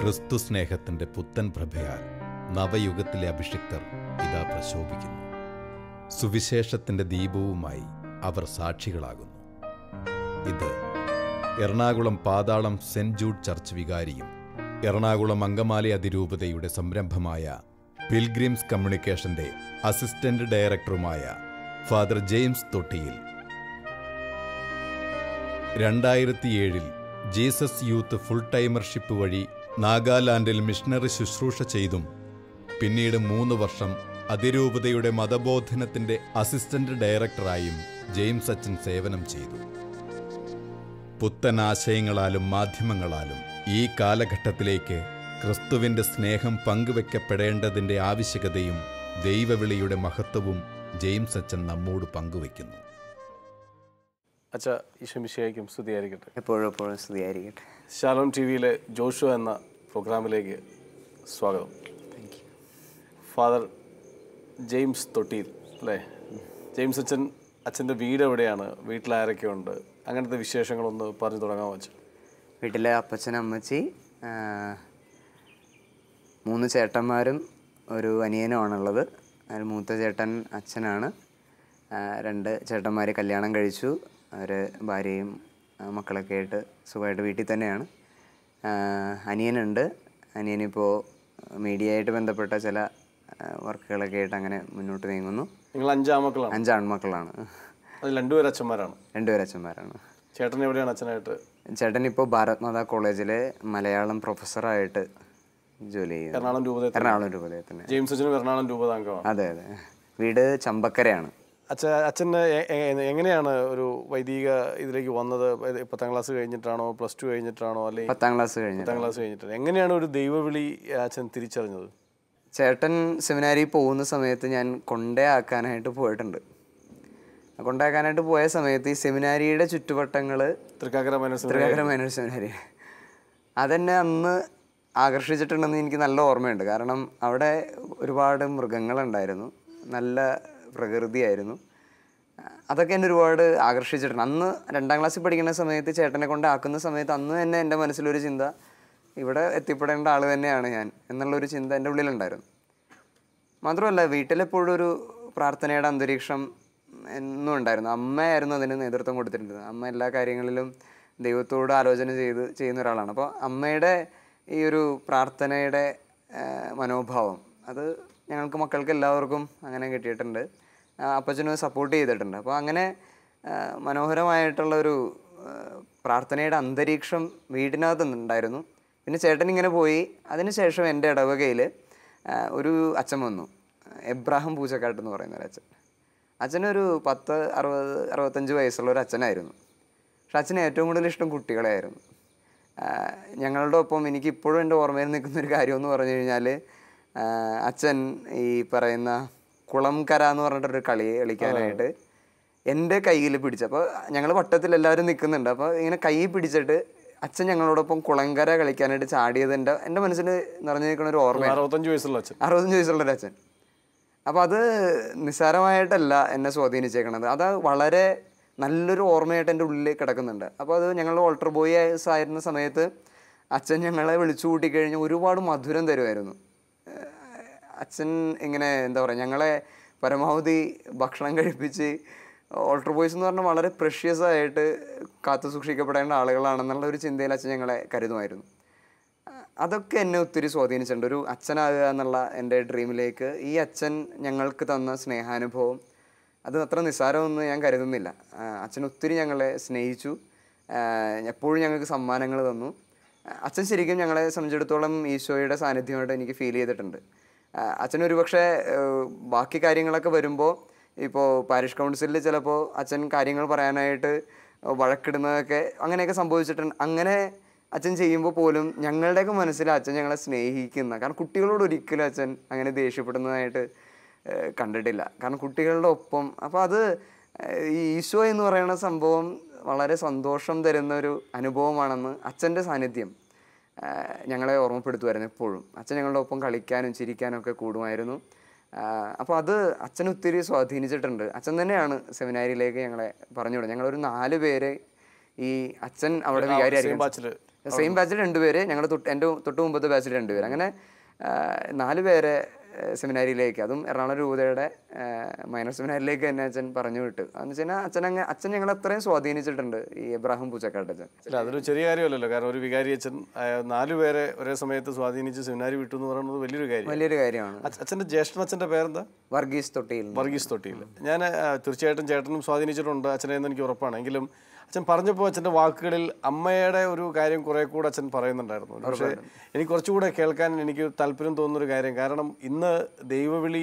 ക്രിസ്തു സ്നേഹത്തിന്റെ പുത്തൻ പ്രഭയാൽ നവയുഗത്തിലെ അഭിഷിക്തർ ഇതാ പ്രശോഭിക്കുന്നു സുവിശേഷത്തിന്റെ ദീപവുമായി അവർ സാക്ഷികളാകുന്നു ഇത് Ernakulam Pathalam Saint Jude church വികാരിയും എറണാകുളം അങ്കമാലി അതിരൂപതയുടെ സംരംഭമായ പിൽഗ്രിംസ് കമ്മ്യൂണിക്കേഷന്റെ അസിസ്റ്റന്റ് ഡയറക്ടറുമായ ഫാദർ ജെയിംസ് തൊട്ടിയിൽ രണ്ടായിരത്തിയേഴിൽ ജീസസ് യൂത്ത് ഫുൾ ടൈമർഷിപ്പ് വഴി നാഗാലാൻഡിൽ മിഷണറി ശുശ്രൂഷ ചെയ്തും പിന്നീട് മൂന്ന് വർഷം അതിരൂപതയുടെ മതബോധനത്തിന്റെ അസിസ്റ്റന്റ് ഡയറക്ടറായും ജെയിംസ് അച്ഛൻ സേവനം ചെയ്തു പുത്തൻ ആശയങ്ങളാലും മാധ്യമങ്ങളാലും ഈ കാലഘട്ടത്തിലേക്ക് ക്രിസ്തുവിന്റെ സ്നേഹം പങ്കുവെക്കപ്പെടേണ്ടതിന്റെ ആവശ്യകതയും ദൈവവിളിയുടെ മഹത്വവും ജെയിംസ് അച്ഛൻ നമ്മോട് പങ്കുവെക്കുന്നു അച്ഛ ഈശ്വമിശയായിരിക്കും സ്തുതിയായിരിക്കട്ടെ എപ്പോഴും എപ്പോഴും സ്തുതിയായിരിക്കട്ടെ ശാലോം ടി വിയിലെ ജോഷു എന്ന പ്രോഗ്രാമിലേക്ക് സ്വാഗതം ഫാദർ ജെയിംസ് തൊട്ടിയിൽ അല്ലേ ജെയിംസ് അച്ഛൻ അച്ഛൻ്റെ വീട് എവിടെയാണ് വീട്ടിൽ ആരൊക്കെ ഉണ്ട് അങ്ങനത്തെ വിശേഷങ്ങളൊന്ന് പറഞ്ഞു തുടങ്ങാൻ വെച്ചു വീട്ടിലെ അപ്പച്ചൻ അമ്മച്ചി ആ, മൂന്ന് ചേട്ടന്മാരും ഒരു അനിയനുമാണുള്ളത് അതിൽ മൂത്ത ചേട്ടൻ അച്ഛനാണ് ആ, രണ്ട് ചേട്ടന്മാർ കല്യാണം കഴിച്ചു അവർ ഭാര്യയും ആ, മക്കളൊക്കെ ആയിട്ട് സുഖമായിട്ട് വീട്ടിൽ തന്നെയാണ് ആ, അനിയനുണ്ട് അനിയനിപ്പോൾ മീഡിയ ആയിട്ട് ബന്ധപ്പെട്ട ചില ആ, വർക്കുകളൊക്കെ ആയിട്ട് അങ്ങനെ മുന്നോട്ട് നീങ്ങുന്നു നിങ്ങൾ അഞ്ചാമക്കളാണ് അഞ്ച് ആൺമക്കളാണ് അതിൽ രണ്ടുപേരും അച്ഛന്മാരാണ് രണ്ടുപേരും അച്ഛന്മാരാണ് ചേട്ടൻ എവിടെയാണ് അച്ഛനായിട്ട് ചേട്ടൻ ഇപ്പോൾ ഭാരത് മാതാ കോളേജിലെ മലയാളം പ്രൊഫസറായിട്ട് ജോലി ചെയ്യുന്നു എറണാകുളം രൂപതയിൽ എറണാകുളം രൂപതയിൽ തന്നെ ജെയിംസ് അച്ഛനും എറണാകുളം രൂപത അംഗമാണ് അതെ അതെ വീട് ചമ്പക്കരയാണ് അച്ഛ അച്ഛന് എ- എ- എങ്ങനെയാണ് ഒരു വൈദിക ഇതിലേക്ക് വന്നത് ഇത് പത്താം ക്ലാസ് കഴിഞ്ഞിട്ടാണോ പ്ലസ് ടു കഴിഞ്ഞിട്ടാണോ അല്ലെങ്കിൽ പത്താം ക്ലാസ് കഴിഞ്ഞിട്ട് പത്താം ക്ലാസ് കഴിഞ്ഞിട്ട് എങ്ങനെയാണ് ഒരു ദൈവവിളി അച്ഛൻ തിരിച്ചറിഞ്ഞത് ചേട്ടൻ സെമിനാരി പോകുന്ന സമയത്ത് ഞാൻ കൊണ്ടയാക്കാനായിട്ട് പോയിട്ടുണ്ട് കൊണ്ടയാക്കാനായിട്ട് പോയ സമയത്ത് ഈ സെമിനാരിയുടെ ചുറ്റുവട്ടങ്ങൾ തൃക്കാക്കര മനസ്സിൽ തൃക്കാക്കര മൈനർ സെമിനാരി അതെന്നെ അന്ന് ആകർഷിച്ചിട്ടുണ്ടെന്ന് എനിക്ക് നല്ല ഓർമ്മയുണ്ട് കാരണം അവിടെ ഒരുപാട് മൃഗങ്ങളുണ്ടായിരുന്നു നല്ല പ്രകൃതിയായിരുന്നു അതൊക്കെ എന്നെ ഒരുപാട് ആകർഷിച്ചിട്ടുണ്ട് അന്ന് രണ്ടാം ക്ലാസ്സിൽ പഠിക്കുന്ന സമയത്ത് ചേട്ടനെ കൊണ്ട് ആക്കുന്ന സമയത്ത് അന്ന് തന്നെ എൻ്റെ മനസ്സിലൊരു ചിന്ത ഇവിടെ എത്തിപ്പെടേണ്ട ആൾ തന്നെയാണ് ഞാൻ എന്നുള്ളൊരു ചിന്ത എൻ്റെ ഉള്ളിലുണ്ടായിരുന്നു മാത്രമല്ല വീട്ടിലെപ്പോഴും ഒരു പ്രാർത്ഥനയുടെ അന്തരീക്ഷം എന്നും ഉണ്ടായിരുന്നു അമ്മയായിരുന്നു അതിന് നേതൃത്വം കൊടുത്തിട്ടുള്ളത് അമ്മ എല്ലാ കാര്യങ്ങളിലും ദൈവത്തോട് ആലോചന ചെയ്ത് ചെയ്യുന്ന ഒരാളാണ് അപ്പോൾ അമ്മയുടെ ഈ ഒരു പ്രാർത്ഥനയുടെ ആ, മനോഭാവം അത് ഞങ്ങൾക്ക് മക്കൾക്ക് എല്ലാവർക്കും അങ്ങനെ കിട്ടിയിട്ടുണ്ട് ആ, അപ്പച്ചനും സപ്പോർട്ട് ചെയ്തിട്ടുണ്ട് അപ്പോൾ അങ്ങനെ ആ, മനോഹരമായിട്ടുള്ള ഒരു ആ, പ്രാർത്ഥനയുടെ അന്തരീക്ഷം വീടിനകത്ത് ഉണ്ടായിരുന്നു പിന്നെ ചേട്ടൻ ഇങ്ങനെ പോയി അതിനുശേഷം എൻ്റെ ഇടവകയിൽ ഒരു അച്ഛൻ വന്നു എബ്രാഹിം പൂച്ചക്കാട്ട് എന്ന് പറയുന്ന ഒരു അച്ഛൻ അച്ഛനൊരു പത്ത് അറുപത് അറുപത്തഞ്ച് വയസ്സുള്ള ഒരു അച്ഛനായിരുന്നു പക്ഷെ അച്ഛന് ഏറ്റവും കൂടുതൽ ഇഷ്ടം കുട്ടികളെയായിരുന്നു ആ, ഞങ്ങളുടെ ഒപ്പം എനിക്ക് ഇപ്പോഴും എൻ്റെ ഓർമ്മയിൽ നിൽക്കുന്ന ഒരു കാര്യം എന്ന് പറഞ്ഞു കഴിഞ്ഞാൽ അച്ഛൻ ഈ പറയുന്ന കുളംകര എന്ന് പറഞ്ഞിട്ടൊരു കളി കളിക്കാനായിട്ട് എൻ്റെ കയ്യിൽ പിടിച്ച് അപ്പോൾ ഞങ്ങൾ വട്ടത്തിൽ എല്ലാവരും നിൽക്കുന്നുണ്ട് അപ്പോൾ ഇങ്ങനെ കൈ പിടിച്ചിട്ട് അച്ഛൻ ഞങ്ങളോടൊപ്പം കുളങ്കര കളിക്കാനായിട്ട് ചാടിയത് എൻ്റെ എൻ്റെ മനസ്സിൽ നിറഞ്ഞു നിൽക്കുന്ന ഒരു ഓർമ്മയാണ് അറുപത്തഞ്ച് വയസ്സുള്ള അച്ഛൻ അറുപത്തഞ്ച് വയസ്സുള്ള ഒരു അച്ഛൻ അപ്പോൾ അത് നിസ്സാരമായിട്ടല്ല എന്നെ സ്വാധീനിച്ചേക്കണത് അത് വളരെ നല്ലൊരു ഓർമ്മയായിട്ട് എൻ്റെ ഉള്ളിൽ കിടക്കുന്നുണ്ട് അപ്പോൾ അത് ഞങ്ങൾ ഓൾട്ടർ ബോയ് ആയിരുന്ന സമയത്ത് അച്ഛൻ ഞങ്ങളെ വിളിച്ചു കൂട്ടിക്കഴിഞ്ഞ് ഒരുപാട് മധുരം തരുമായിരുന്നു ഏഹ് അച്ഛൻ ഇങ്ങനെ എന്താ പറയുക ഞങ്ങളെ പരമാവധി ഭക്ഷണം കഴിപ്പിച്ച് ഓൾട്ടർ ബോയ്സ് എന്ന് പറഞ്ഞാൽ വളരെ പ്രഷ്യസ് ആയിട്ട് കാത്തു സൂക്ഷിക്കപ്പെടേണ്ട ആളുകളാണെന്നുള്ള ഒരു ചിന്തയിൽ അച്ഛൻ ഞങ്ങളെ കരുതുമായിരുന്നു അതൊക്കെ എന്നെ ഒത്തിരി സ്വാധീനിച്ചിട്ടുണ്ട് ഒരു അച്ഛനാകുക എന്നുള്ള എൻ്റെ ഡ്രീമിലേക്ക് ഈ അച്ഛൻ ഞങ്ങൾക്ക് തന്ന സ്നേഹാനുഭവം അത് അത്ര നിസ്സാരമൊന്നും ഞാൻ കരുതുന്നില്ല ആ, അച്ഛൻ ഒത്തിരി ഞങ്ങളെ സ്നേഹിച്ചു ആ, എപ്പോഴും ഞങ്ങൾക്ക് സമ്മാനങ്ങൾ തന്നു ആ, അച്ഛൻ ശരിക്കും ഞങ്ങളെ സംബന്ധിച്ചിടത്തോളം ഈശോയുടെ സാന്നിധ്യമായിട്ട് എനിക്ക് ഫീൽ ചെയ്തിട്ടുണ്ട് ആ, അച്ഛൻ ഒരുപക്ഷെ ഏഹ്, ബാക്കി കാര്യങ്ങളൊക്കെ വരുമ്പോൾ ഇപ്പോൾ പാരിഷ് കൗൺസിലിൽ ചിലപ്പോൾ അച്ഛൻ കാര്യങ്ങൾ പറയാനായിട്ട് വഴക്കിടുന്നതൊക്കെ അങ്ങനെയൊക്കെ സംഭവിച്ചിട്ടുണ്ട് അങ്ങനെ അച്ഛൻ ചെയ്യുമ്പോൾ പോലും ഞങ്ങളുടെയൊക്കെ മനസ്സിൽ അച്ഛൻ ഞങ്ങളെ സ്നേഹിക്കുന്ന കാരണം കുട്ടികളോട് ഒരിക്കലും അച്ഛൻ അങ്ങനെ ദേഷ്യപ്പെടുന്നതായിട്ട് ഏഹ്, കണ്ടിട്ടില്ല കാരണം കുട്ടികളുടെ ഒപ്പം അപ്പോൾ അത് ഏഹ്, ഈ ഈശോ എന്ന് പറയുന്ന സംഭവം വളരെ സന്തോഷം തരുന്ന ഒരു അനുഭവമാണെന്ന് അച്ഛൻ്റെ സാന്നിധ്യം ആഹ് ഞങ്ങളെ ഓർമ്മപ്പെടുത്തുമായിരുന്നു എപ്പോഴും അച്ഛൻ ഞങ്ങളുടെ ഒപ്പം കളിക്കാനും ചിരിക്കാനും ഒക്കെ കൂടുമായിരുന്നു അപ്പോൾ അത് അച്ഛൻ ഒത്തിരി സ്വാധീനിച്ചിട്ടുണ്ട് അച്ഛൻ തന്നെയാണ് സെമിനാരിയിലേക്ക് ഞങ്ങളെ പറഞ്ഞു വിടുന്നത് ഞങ്ങളൊരു നാല് പേര് ഈ അച്ഛൻ അവിടെ വികാരിയായിരിക്കും batch ല്. സെയിം ബാച്ചിൽ രണ്ടുപേര് ഞങ്ങളുടെ തൊട്ട് എൻ്റെ തൊട്ട് മുമ്പത്തെ ബാച്ചിൽ രണ്ടുപേര് അങ്ങനെ ആ, നാല് പേരെ ആ, സെമിനാരിയിലേക്ക് അതും എറണാകുളം രൂപതയുടെ മൈനർ സെമിനാരിലേക്ക് തന്നെ അച്ഛൻ പറഞ്ഞു വിട്ടു എന്ന് വെച്ച് കഴിഞ്ഞാൽ അച്ഛൻ അങ്ങ് അച്ഛൻ ഞങ്ങളെ അത്രയും സ്വാധീനിച്ചിട്ടുണ്ട് ഈ എബ്രാഹിം പൂച്ചക്കാട്ടച്ഛൻ അല്ല അതൊരു ചെറിയ കാര്യമല്ലല്ലോ കാരണം ഒരു വികാരി അച്ഛൻ ആ, നാല് പേരെ ഒരേ സമയത്ത് സ്വാധീനിച്ച് സെമിനാരി വിട്ടു എന്ന് പറയുന്നത് വലിയൊരു കാര്യം വലിയൊരു കാര്യമാണ് അച്ഛ- അച്ഛൻ്റെ ജ്യേഷ്ഠൻ അച്ഛൻ്റെ പേരെന്താ വർഗീസ് തൊട്ടിയിൽ വർഗീസ് തൊട്ടിയിൽ ഞാൻ ആ, തീർച്ചയായിട്ടും ചേട്ടനും സ്വാധീനിച്ചിട്ടുണ്ട് അച്ഛനെ എന്ന് എനിക്ക് ഉറപ്പാണ് എങ്കിലും അച്ഛൻ പറഞ്ഞപ്പോൾ അച്ഛൻ്റെ വാക്കുകളിൽ അമ്മയുടെ ഒരു കാര്യം കുറെ കൂടെ അച്ഛൻ പറയുന്നുണ്ടായിരുന്നു പക്ഷേ എനിക്ക് കുറച്ചുകൂടെ കേൾക്കാൻ എനിക്ക് താല്പര്യം തോന്നുന്നൊരു കാര്യം കാരണം ഇന്ന് ദൈവവിളി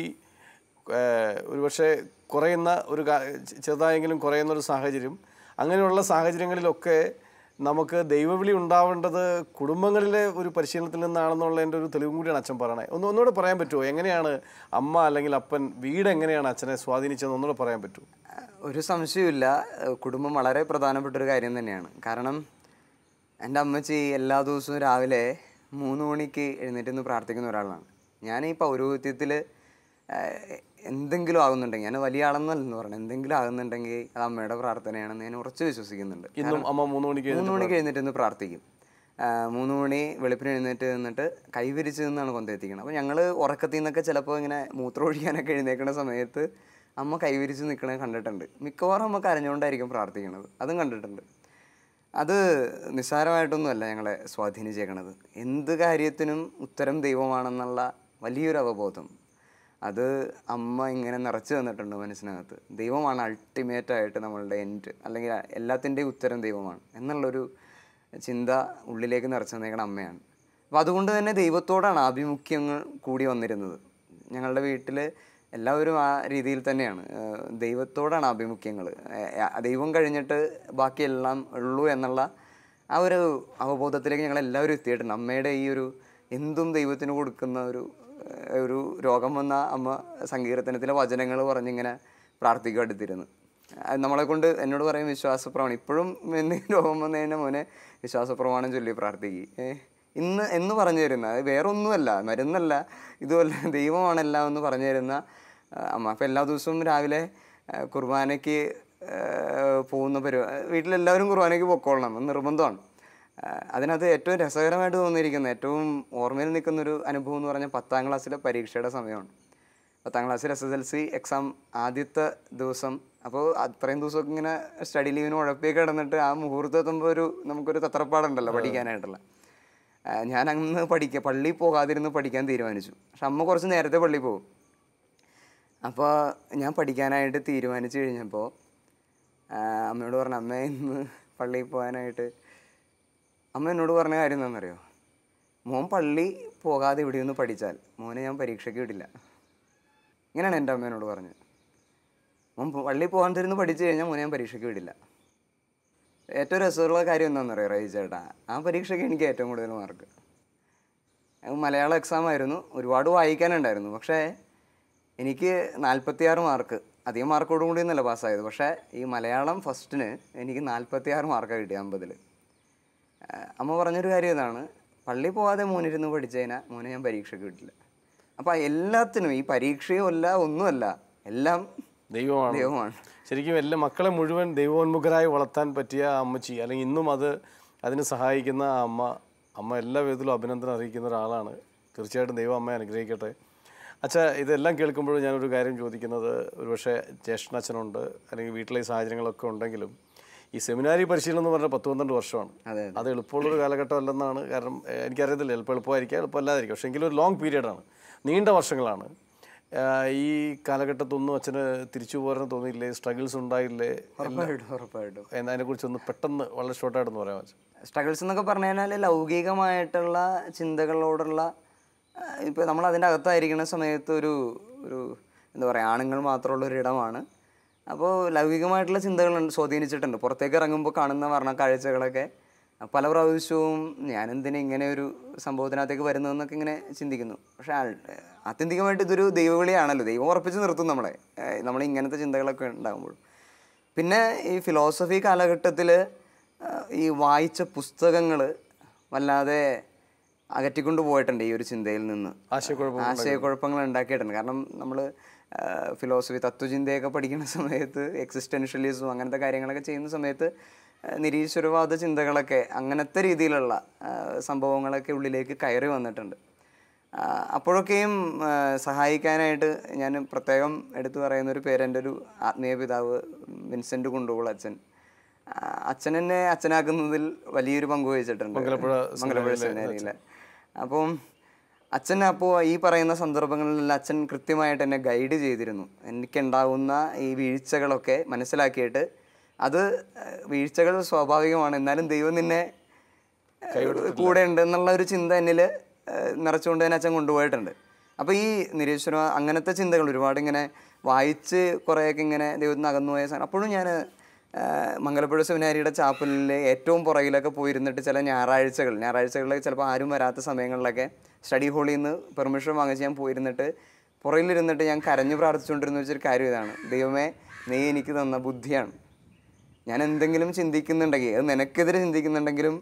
ഏഹ്, ഒരുപക്ഷെ കുറയുന്ന ഒരു കാ- ചെറുതായെങ്കിലും കുറയുന്ന ഒരു സാഹചര്യം അങ്ങനെയുള്ള സാഹചര്യങ്ങളിലൊക്കെ നമുക്ക് ദൈവവിളി ഉണ്ടാവേണ്ടത് കുടുംബങ്ങളിലെ ഒരു പരിശീലനത്തിൽ നിന്നാണെന്നുള്ളതിൻ്റെ ഒരു തെളിവും കൂടിയാണ് അച്ഛൻ പറയണേ ഒന്ന് ഒന്നുകൂടെ പറയാൻ പറ്റുമോ എങ്ങനെയാണ് അമ്മ അല്ലെങ്കിൽ അപ്പൻ വീട് എങ്ങനെയാണ് അച്ഛനെ സ്വാധീനിച്ചതെന്ന് ഒന്നുകൂടെ പറയാൻ പറ്റുമോ ഒരു സംശയമില്ല ഏഹ് കുടുംബം വളരെ പ്രധാനപ്പെട്ട ഒരു കാര്യം തന്നെയാണ് കാരണം എൻ്റെ അമ്മച്ചി എല്ലാ ദിവസവും രാവിലെ മൂന്ന് മണിക്ക് എഴുന്നേറ്റ് നിന്ന് പ്രാർത്ഥിക്കുന്ന ഒരാളാണ് ഞാൻ ഈ പൗരോഹിത്യത്തിൽ എന്തെങ്കിലും ആകുന്നുണ്ടെങ്കിൽ ഞാൻ വലിയ ആളെന്നല്ലെന്ന് പറഞ്ഞു എന്തെങ്കിലും ആകുന്നുണ്ടെങ്കിൽ അത് അമ്മയുടെ പ്രാർത്ഥനയാണെന്ന് ഞാൻ ഉറച്ചു വിശ്വസിക്കുന്നുണ്ട് ഇന്നും അമ്മ മൂന്ന് മണിക്ക് മൂന്ന് മണിക്ക് എഴുന്നേറ്റ് നിന്ന് പ്രാർത്ഥിക്കും ആ, മൂന്ന് മണി വെളുപ്പിന് എഴുന്നേറ്റ് നിന്നിട്ട് കൈവിരിച്ച് നിന്നാണ് കൊണ്ടെത്തിക്കുന്നത് അപ്പോൾ ഞങ്ങൾ ഉറക്കത്തിൽ നിന്നൊക്കെ ചിലപ്പോൾ ഇങ്ങനെ മൂത്രം ഒഴിക്കാനൊക്കെ എഴുന്നേക്കുന്ന സമയത്ത് അമ്മ കൈവിരിച്ച് നിൽക്കണത് കണ്ടിട്ടുണ്ട് മിക്കവാറും അമ്മ കരഞ്ഞുകൊണ്ടായിരിക്കും പ്രാർത്ഥിക്കുന്നത് അതും കണ്ടിട്ടുണ്ട് അത് നിസ്സാരമായിട്ടൊന്നുമല്ല ഞങ്ങളെ സ്വാധീനിച്ചേക്കണത് എന്ത് കാര്യത്തിനും ഉത്തരം ദൈവമാണെന്നുള്ള വലിയൊരു അവബോധം അത് അമ്മ ഇങ്ങനെ നിറച്ചു തന്നിട്ടുണ്ട് മനസ്സിനകത്ത് ദൈവമാണ് അൾട്ടിമേറ്റ് ആയിട്ട് നമ്മളുടെ എൻഡ് അല്ലെങ്കിൽ എല്ലാത്തിൻ്റെയും ഉത്തരം ദൈവമാണ് എന്നുള്ളൊരു ചിന്ത ഉള്ളിലേക്ക് നിറച്ചു തന്നേക്കണ അമ്മയാണ് അപ്പോൾ അതുകൊണ്ട് തന്നെ ദൈവത്തോടാണ് ആഭിമുഖ്യങ്ങൾ കൂടി വന്നിരുന്നത് ഞങ്ങളുടെ വീട്ടിൽ എല്ലാവരും ആ രീതിയിൽ തന്നെയാണ് ഏഹ് ദൈവത്തോടാണ് ആഭിമുഖ്യങ്ങൾ ദൈവം കഴിഞ്ഞിട്ട് ബാക്കിയെല്ലാം ഉള്ളൂ എന്നുള്ള ആ ഒരു അവബോധത്തിലേക്ക് ഞങ്ങൾ എല്ലാവരും എത്തിയിട്ടുണ്ട് അമ്മയുടെ ഈ ഒരു എന്തും ദൈവത്തിന് കൊടുക്കുന്ന ഒരു ഏഹ് ഒരു രോഗം വന്ന അമ്മ സങ്കീർത്തനത്തിലെ വചനങ്ങൾ പറഞ്ഞിങ്ങനെ പ്രാർത്ഥിക്കും അടുത്തിരുന്ന് അത് നമ്മളെ കൊണ്ട് എന്നോട് പറയും വിശ്വാസപ്രമാണം ഇപ്പോഴും എന്തെങ്കിലും രോഗം വന്നു കഴിഞ്ഞാൽ മോനെ വിശ്വാസപ്രമാണം ചൊല്ലി പ്രാർത്ഥിക്കും ഏഹ് ഇന്ന് എന്ന് പറഞ്ഞു തരുന്ന അത് വേറെ ഒന്നുമല്ല മരുന്നല്ല ഇതുമല്ല ദൈവമാണ് എല്ലാം എന്ന് പറഞ്ഞു തരുന്ന ആ, അമ്മ അപ്പം എല്ലാ ദിവസവും രാവിലെ ആ, കുർബാനയ്ക്ക് ആ, പോകുന്ന പരിപാടി വീട്ടിലെല്ലാവരും കുർബാനയ്ക്ക് പൊക്കോളണം എന്ന് നിർബന്ധമാണ് ആ, അതിനകത്ത് ഏറ്റവും രസകരമായിട്ട് തോന്നിയിരിക്കുന്ന ഏറ്റവും ഓർമ്മയിൽ നിൽക്കുന്നൊരു അനുഭവം എന്ന് പറഞ്ഞാൽ പത്താം ക്ലാസ്സിലെ പരീക്ഷയുടെ സമയമാണ് പത്താം ക്ലാസ്സിൽ S S L C exam ആദ്യത്തെ ദിവസം അപ്പോൾ അത്രയും ദിവസമൊക്കെ ഇങ്ങനെ സ്റ്റഡി ലീവിന് ഉഴപ്പിയൊക്കെ കിടന്നിട്ട് ആ മുഹൂർത്തം എത്തുമ്പോൾ ഒരു നമുക്കൊരു തത്രപ്പാടുണ്ടല്ലോ പഠിക്കാനായിട്ടുള്ള ആ, ഞാൻ അന്ന് പഠിക്കുക പള്ളിയിൽ പോകാതിരുന്ന് പഠിക്കാൻ തീരുമാനിച്ചു പക്ഷെ അമ്മ കുറച്ച് നേരത്തെ പള്ളിയിൽ പോകും അപ്പോൾ ഞാൻ പഠിക്കാനായിട്ട് തീരുമാനിച്ചു കഴിഞ്ഞപ്പോൾ ആ, അമ്മയോട് പറഞ്ഞു അമ്മ ഇന്ന് പള്ളിയിൽ പോകാനായിട്ട് അമ്മ എന്നോട് പറഞ്ഞ കാര്യം എന്താണെന്നറിയോ മോൻ പള്ളി പോകാതെ ഇവിടെ നിന്ന് പഠിച്ചാൽ മോനെ ഞാൻ പരീക്ഷയ്ക്ക് വിടില്ല ഇങ്ങനെയാണ് എൻ്റെ അമ്മ എന്നോട് പറഞ്ഞത് മോൻ പോ- പള്ളിയിൽ പോകാൻ തരുന്ന് പഠിച്ചു കഴിഞ്ഞാൽ മോനെ ഞാൻ പരീക്ഷയ്ക്ക് വിടില്ല ഏറ്റവും രസമുള്ള കാര്യം എന്താണെന്നറിയോ റൈ ചേട്ടാ ആ പരീക്ഷയ്ക്ക് എനിക്ക് ഏറ്റവും കൂടുതൽ മാർക്ക് അത് മലയാളം എക്സാം ആയിരുന്നു ഒരുപാട് വായിക്കാനുണ്ടായിരുന്നു പക്ഷേ എനിക്ക് നാൽപ്പത്തിയാറ് മാർക്ക് അധികം മാർക്കോട് കൂടി ഒന്നല്ല പാസ്സായത് പക്ഷേ ഈ മലയാളം ഫസ്റ്റിന് എനിക്ക് നാൽപ്പത്തിയാറ് മാർക്കാണ് കിട്ടി അമ്പതിൽ അമ്മ പറഞ്ഞൊരു കാര്യം ഇതാണ് പള്ളി പോകാതെ മോനിരുന്ന് പഠിച്ചു കഴിഞ്ഞാൽ മോനെ ഞാൻ പരീക്ഷയ്ക്ക് കിട്ടില്ല അപ്പോൾ എല്ലാത്തിനും ഈ പരീക്ഷയും അല്ല ഒന്നുമല്ല എല്ലാം ദൈവമാണ് ദൈവമാണ് ശരിക്കും എല്ലാ മക്കളെ മുഴുവൻ ദൈവോന്മുഖരായി വളർത്താൻ പറ്റിയ ആ അമ്മച്ചി അല്ലെങ്കിൽ ഇന്നും അത് അതിന് സഹായിക്കുന്ന ആ അമ്മ അമ്മ എല്ലാ വിധത്തിലും അഭിനന്ദനം അറിയിക്കുന്ന ഒരാളാണ് തീർച്ചയായിട്ടും ദൈവം അമ്മയെ അനുഗ്രഹിക്കട്ടെ അച്ഛാ ഇതെല്ലാം കേൾക്കുമ്പോഴും ഞാനൊരു കാര്യം ചോദിക്കുന്നത് ഒരുപക്ഷെ ജ്യേഷ്ഠനച്ഛനുണ്ട് അല്ലെങ്കിൽ വീട്ടിലെ ഈ സാഹചര്യങ്ങളൊക്കെ ഉണ്ടെങ്കിലും ഈ സെമിനാരി പരിശീലനം എന്ന് പറഞ്ഞാൽ പത്ത് പന്ത്രണ്ട് വർഷമാണ് അതെ അത് എളുപ്പമുള്ളൊരു കാലഘട്ടം അല്ലെന്നാണ് കാരണം ഏഹ്, എനിക്കറിയത്തില്ല എളുപ്പം എളുപ്പമായിരിക്കാം എളുപ്പമല്ലാതിരിക്കും പക്ഷേ എങ്കിലും ഒരു ലോങ് പീരീഡാണ് നീണ്ട വർഷങ്ങളാണ് ആഹ് ഈ കാലഘട്ടത്തൊന്നും അച്ഛന് തിരിച്ചു പോരാൻ തോന്നിയില്ലേ സ്ട്രഗിൾസ് ഉണ്ടായില്ലേ ഉറപ്പായിട്ടും ഉറപ്പായിട്ടും എന്നതിനെക്കുറിച്ചൊന്ന് പെട്ടെന്ന് വളരെ ഷോർട്ടായിട്ടൊന്ന് പറയാൻ വെച്ചു സ്ട്രഗിൾസ് എന്നൊക്കെ പറഞ്ഞു കഴിഞ്ഞാൽ ലൗകികമായിട്ടുള്ള ചിന്തകളോടുള്ള ഇപ്പോൾ നമ്മൾ അതിൻ്റെ അകത്തായിരിക്കുന്ന സമയത്ത് ഒരു ഒരു എന്താ പറയുക ആണുങ്ങൾ മാത്രമുള്ള ഒരു ഇടമാണ് അപ്പോൾ ലൗകികമായിട്ടുള്ള ചിന്തകൾ സ്വാധീനിച്ചിട്ടുണ്ട് പുറത്തേക്ക് ഇറങ്ങുമ്പോൾ കാണുന്ന വർണ്ണ കാഴ്ചകളൊക്കെ പല പ്രാവശ്യവും ഞാനെന്തിനാ ഇങ്ങനെ ഒരു സംഭവത്തിനകത്തേക്ക് വരുന്നതെന്നൊക്കെ ഇങ്ങനെ ചിന്തിക്കുന്നു പക്ഷേ ആൾ- ആത്യന്തികമായിട്ട് ഇതൊരു ദൈവവിളിയാണല്ലോ ദൈവം ഉറപ്പിച്ച് നിർത്തും നമ്മളെ ഏഹ് നമ്മൾ ഇങ്ങനത്തെ ചിന്തകളൊക്കെ ഉണ്ടാകുമ്പോൾ പിന്നെ ഈ ഫിലോസഫി കാലഘട്ടത്തിൽ ഈ വായിച്ച പുസ്തകങ്ങൾ വല്ലാതെ അകറ്റിക്കൊണ്ട് പോയിട്ടുണ്ട് ഈ ഒരു ചിന്തയിൽ നിന്ന് ആശയക്കുഴപ്പം ആശയക്കുഴപ്പങ്ങൾ ഉണ്ടാക്കിയിട്ടുണ്ട് കാരണം നമ്മൾ ഫിലോസഫി തത്വചിന്തയൊക്കെ പഠിക്കുന്ന സമയത്ത് എക്സിസ്റ്റൻഷ്യലിസം അങ്ങനത്തെ കാര്യങ്ങളൊക്കെ ചെയ്യുന്ന സമയത്ത് ഏഹ് നിരീശ്വരവാദ ചിന്തകളൊക്കെ അങ്ങനത്തെ രീതിയിലുള്ള ആ, സംഭവങ്ങളൊക്കെ ഉള്ളിലേക്ക് കയറി വന്നിട്ടുണ്ട് ആ, അപ്പോഴൊക്കെയും ആ, സഹായിക്കാനായിട്ട് ഞാൻ പ്രത്യേകം എടുത്തു പറയുന്ന ഒരു പേര് എൻ്റെ ഒരു ആത്മീയ പിതാവ് വിൻസെൻ്റ് കുണ്ടുകുൾ അച്ഛൻ ആ, അച്ഛൻ എന്നെ അച്ഛനാക്കുന്നതിൽ വലിയൊരു പങ്ക് വഹിച്ചിട്ടുണ്ട് മംഗലപ്പുഴ മംഗലപ്പുഴ സെമിനാരിയിലെ അപ്പം അച്ഛൻ അപ്പോൾ ഈ പറയുന്ന സന്ദർഭങ്ങളിലെല്ലാം അച്ഛൻ കൃത്യമായിട്ട് എന്നെ ഗൈഡ് ചെയ്തിരുന്നു എനിക്കുണ്ടാകുന്ന ഈ വീഴ്ചകളൊക്കെ മനസ്സിലാക്കിയിട്ട് അത് ഏഹ്, വീഴ്ചകൾ സ്വാഭാവികമാണ് എന്നാലും ദൈവം നിന്നെ ഏഹ്, കൂടെ ഉണ്ട് എന്നുള്ള ഒരു ചിന്ത എന്നിൽ നിറച്ചുകൊണ്ട് തന്നെ അച്ഛൻ കൊണ്ടുപോയിട്ടുണ്ട് അപ്പോൾ ഈ നിരീശ്വര അങ്ങനത്തെ ചിന്തകൾ ഒരുപാട് ഇങ്ങനെ വായിച്ച് കുറേയൊക്കെ ഇങ്ങനെ ദൈവത്തിന് അകന്നു പോയ സാധനം അപ്പോഴും ഞാൻ മംഗലപ്പുഴ സെമിനാരിയുടെ ചാപ്പലിൽ ഏറ്റവും പുറകിലൊക്കെ പോയിരുന്നിട്ട് ചില ഞായറാഴ്ചകൾ ഞായറാഴ്ചകളിൽ ചിലപ്പോൾ ആരും വരാത്ത സമയങ്ങളിലൊക്കെ സ്റ്റഡി ഹാളിൽ നിന്ന് പെർമിഷൻ വാങ്ങിച്ച് ഞാൻ പോയിരുന്നിട്ട് പുറകിലിരുന്നിട്ട് ഞാൻ കരഞ്ഞു പ്രാർത്ഥിച്ചുകൊണ്ടിരുന്ന വെച്ചൊരു കാര്യം ഇതാണ് ദൈവമേ നീ എനിക്ക് തന്ന ബുദ്ധിയാണ് ഞാൻ എന്തെങ്കിലും ചിന്തിക്കുന്നുണ്ടെങ്കിൽ അത് നിനക്കെതിരെ ചിന്തിക്കുന്നുണ്ടെങ്കിലും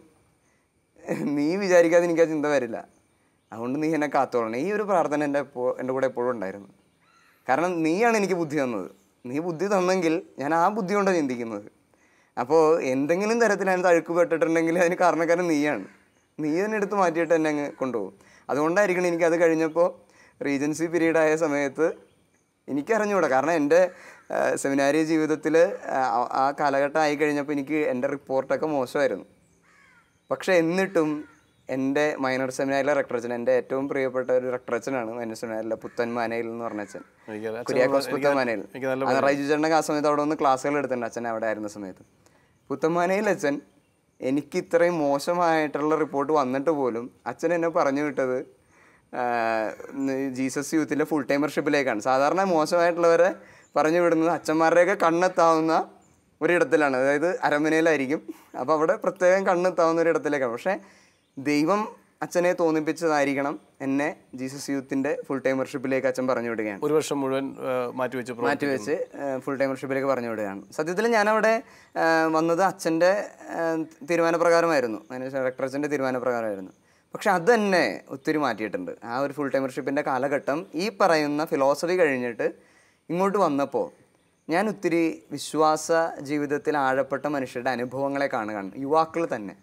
നീ വിചാരിക്കാതെ എനിക്ക് ആ ചിന്ത വരില്ല അതുകൊണ്ട് നീ എന്നെ കാത്തോളണം ഈ ഒരു പ്രാർത്ഥന എൻ്റെ എപ്പോ എൻ്റെ കൂടെ എപ്പോഴും ഉണ്ടായിരുന്നു കാരണം നീയാണ് എനിക്ക് ബുദ്ധി തന്നത് നീ ബുദ്ധി തന്നെങ്കിൽ ഞാൻ ആ ബുദ്ധി കൊണ്ടാണ് ചിന്തിക്കുന്നത് അപ്പോൾ എന്തെങ്കിലും തരത്തിൽ അതിന് തഴുക്ക് പെട്ടിട്ടുണ്ടെങ്കിൽ അതിന് കാരണക്കാരൻ നീയാണ് നീ തന്നെ എടുത്ത് മാറ്റിയിട്ട് എന്നെ അങ്ങ് കൊണ്ടുപോകും അതുകൊണ്ടായിരിക്കണം എനിക്ക് അത് കഴിഞ്ഞപ്പോൾ റീജൻസി പീരീഡ് ആയ സമയത്ത് എനിക്കറിഞ്ഞൂടാ കാരണം എൻ്റെ സെമിനാരി ജീവിതത്തിൽ ആ കാലഘട്ടം ആയി കഴിഞ്ഞപ്പോൾ എനിക്ക് എൻ്റെ റിപ്പോർട്ടൊക്കെ മോശമായിരുന്നു പക്ഷേ എന്നിട്ടും എൻ്റെ മൈനർ സെമിനാരിലെ റെക്ടറച്ചൻ എൻ്റെ ഏറ്റവും പ്രിയപ്പെട്ട ഒരു റെക്ടറച്ചനാണ് മൈനർ സെമിനാരിലെ പുത്തൻ മാനയിൽ എന്ന് പറഞ്ഞ അച്ഛൻ എനിക്കറിയാം. അച്ഛൻ കുര്യാക്കോസ് എനിക്ക് പുത്തൻ മാനയിൽ എനിക്ക് നല്ല അത് റൈജു ചേട്ടൻ്റെ ആ സമയത്ത് അവിടെ ഒന്ന് ക്ലാസ്സുകൾ എടുത്തിട്ടുണ്ട് അച്ഛൻ അവിടെ ആയിരുന്ന സമയത്ത് പുത്തൻമാനയിൽ അച്ഛൻ എനിക്ക് ഇത്രയും മോശമായിട്ടുള്ള റിപ്പോർട്ട് വന്നിട്ട് പോലും അച്ഛൻ എന്നെ പറഞ്ഞു വിട്ടത് ആഹ്, ഉം, ജീസസ് യൂത്തിൻ്റെ ഫുൾ ടൈമർഷിപ്പിലേക്കാണ് സാധാരണ മോശമായിട്ടുള്ളവരെ പറഞ്ഞു വിടുന്നത് അച്ഛന്മാരുടെയൊക്കെ കണ്ണെത്താവുന്ന ഒരിടത്തിലാണ് അതായത് അരമനയിലായിരിക്കും അപ്പോൾ അവിടെ പ്രത്യേകം കണ്ണെത്താവുന്ന ഒരിടത്തിലേക്കാണ് പക്ഷേ ദൈവം അച്ഛനെ തോന്നിപ്പിച്ചതായിരിക്കണം എന്നെ ജീസസ് യൂത്തിൻ്റെ ഫുൾ ടൈമർഷിപ്പിലേക്ക് അച്ഛൻ പറഞ്ഞു വിടുകയാണ് ഒരു വർഷം മുഴുവൻ മാറ്റിവെച്ച് മാറ്റി വെച്ച് ഫുൾ ടൈമർഷിപ്പിലേക്ക് പറഞ്ഞു വിടുകയാണ് സത്യത്തിൽ ഞാനവിടെ ആ, വന്നത് അച്ഛൻ്റെ തീരുമാനപ്രകാരമായിരുന്നു ഡയറക്ടറച്ഛൻ്റെ തീരുമാനപ്രകാരമായിരുന്നു പക്ഷെ അത് തന്നെ ഒത്തിരി മാറ്റിയിട്ടുണ്ട് ആ ഒരു ഫുൾ ടൈമർഷിപ്പിൻ്റെ കാലഘട്ടം ഈ പറയുന്ന ഫിലോസഫി കഴിഞ്ഞിട്ട് ഇങ്ങോട്ട് വന്നപ്പോൾ ഞാൻ ഒത്തിരി വിശ്വാസ ജീവിതത്തിൽ ആഴപ്പെട്ട മനുഷ്യരുടെ അനുഭവങ്ങളെ കാണുകയാണ് യുവാക്കൾ തന്നെ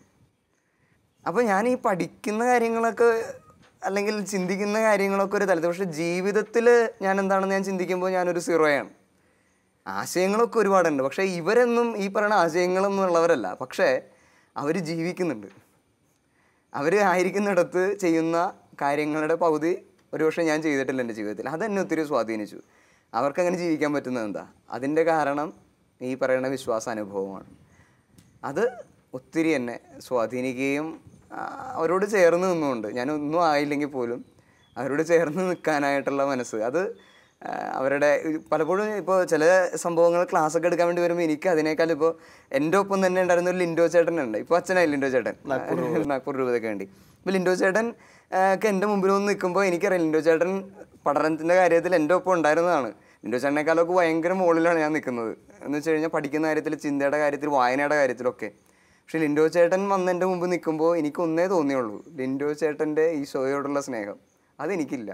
അപ്പോൾ ഞാൻ ഈ പഠിക്കുന്ന കാര്യങ്ങളൊക്കെ അല്ലെങ്കിൽ ചിന്തിക്കുന്ന കാര്യങ്ങളൊക്കെ ഒരു തലത്തിൽ പക്ഷെ ജീവിതത്തിൽ ഞാൻ എന്താണെന്ന് ഞാൻ ചിന്തിക്കുമ്പോൾ ഞാനൊരു സീറോയാണ് ആശയങ്ങളൊക്കെ ഒരുപാടുണ്ട് പക്ഷേ ഇവരൊന്നും ഈ പറയുന്ന ആശയങ്ങളൊന്നും ഉള്ളവരല്ല പക്ഷേ അവർ ജീവിക്കുന്നുണ്ട് അവർ ആയിരിക്കുന്നിടത്ത് ചെയ്യുന്ന കാര്യങ്ങളുടെ പകുതി ഒരുപക്ഷെ ഞാൻ ചെയ്തിട്ടില്ല എൻ്റെ ജീവിതത്തിൽ അതെന്നെ ഒത്തിരി സ്വാധീനിച്ചു അവർക്കങ്ങനെ ജീവിക്കാൻ പറ്റുന്നത് എന്താ അതിൻ്റെ കാരണം ഈ പറയുന്ന വിശ്വാസാനുഭവമാണ് അത് ഒത്തിരി എന്നെ സ്വാധീനിക്കുകയും ആ, അവരോട് ചേർന്ന് നിന്നുകൊണ്ട് ഞാൻ ഒന്നും ആയില്ലെങ്കിൽ പോലും അവരോട് ചേർന്ന് നിൽക്കാനായിട്ടുള്ള മനസ്സ് അത് ആ, അവരുടെ ഈ പലപ്പോഴും ഇപ്പോൾ ചില സംഭവങ്ങൾ ക്ലാസ് ഒക്കെ എടുക്കാൻ വേണ്ടി വരുമ്പോൾ എനിക്ക് അതിനേക്കാൾ ഇപ്പോൾ എൻ്റെ ഒപ്പം തന്നെ ഉണ്ടായിരുന്ന ഒരു ലിൻഡോ ചേട്ടൻ ഉണ്ട് ഇപ്പോൾ അച്ഛനായി ലിൻഡോ ചേട്ടൻ നാഗ്പൂർ രൂപതയ്ക്ക് വേണ്ടി ഇപ്പോൾ ലിൻഡോ ചേട്ടൻ ആ, ഒക്കെ എൻ്റെ മുമ്പിൽ വന്ന് നിൽക്കുമ്പോൾ എനിക്കറിയാം ലിൻഡോ ചേട്ടൻ പഠനത്തിൻ്റെ കാര്യത്തിൽ എൻ്റെ ഒപ്പം ഉണ്ടായിരുന്നതാണ് ലിൻഡോ ചേട്ടനേക്കാളൊക്കെ ഭയങ്കര മുകളിലാണ് ഞാൻ നിൽക്കുന്നത് എന്ന് വെച്ച് കഴിഞ്ഞാൽ പഠിക്കുന്ന കാര്യത്തിൽ ചിന്തയുടെ കാര്യത്തിൽ വായനയുടെ കാര്യത്തിലൊക്കെ പക്ഷെ ലിൻഡോ ചേട്ടൻ വന്ന് എൻ്റെ മുമ്പ് നിൽക്കുമ്പോൾ എനിക്ക് ഒന്നേ തോന്നിയുള്ളൂ ലിൻഡോ ചേട്ടൻ്റെ ഈ ഷോയോടുള്ള സ്നേഹം അതെനിക്കില്ല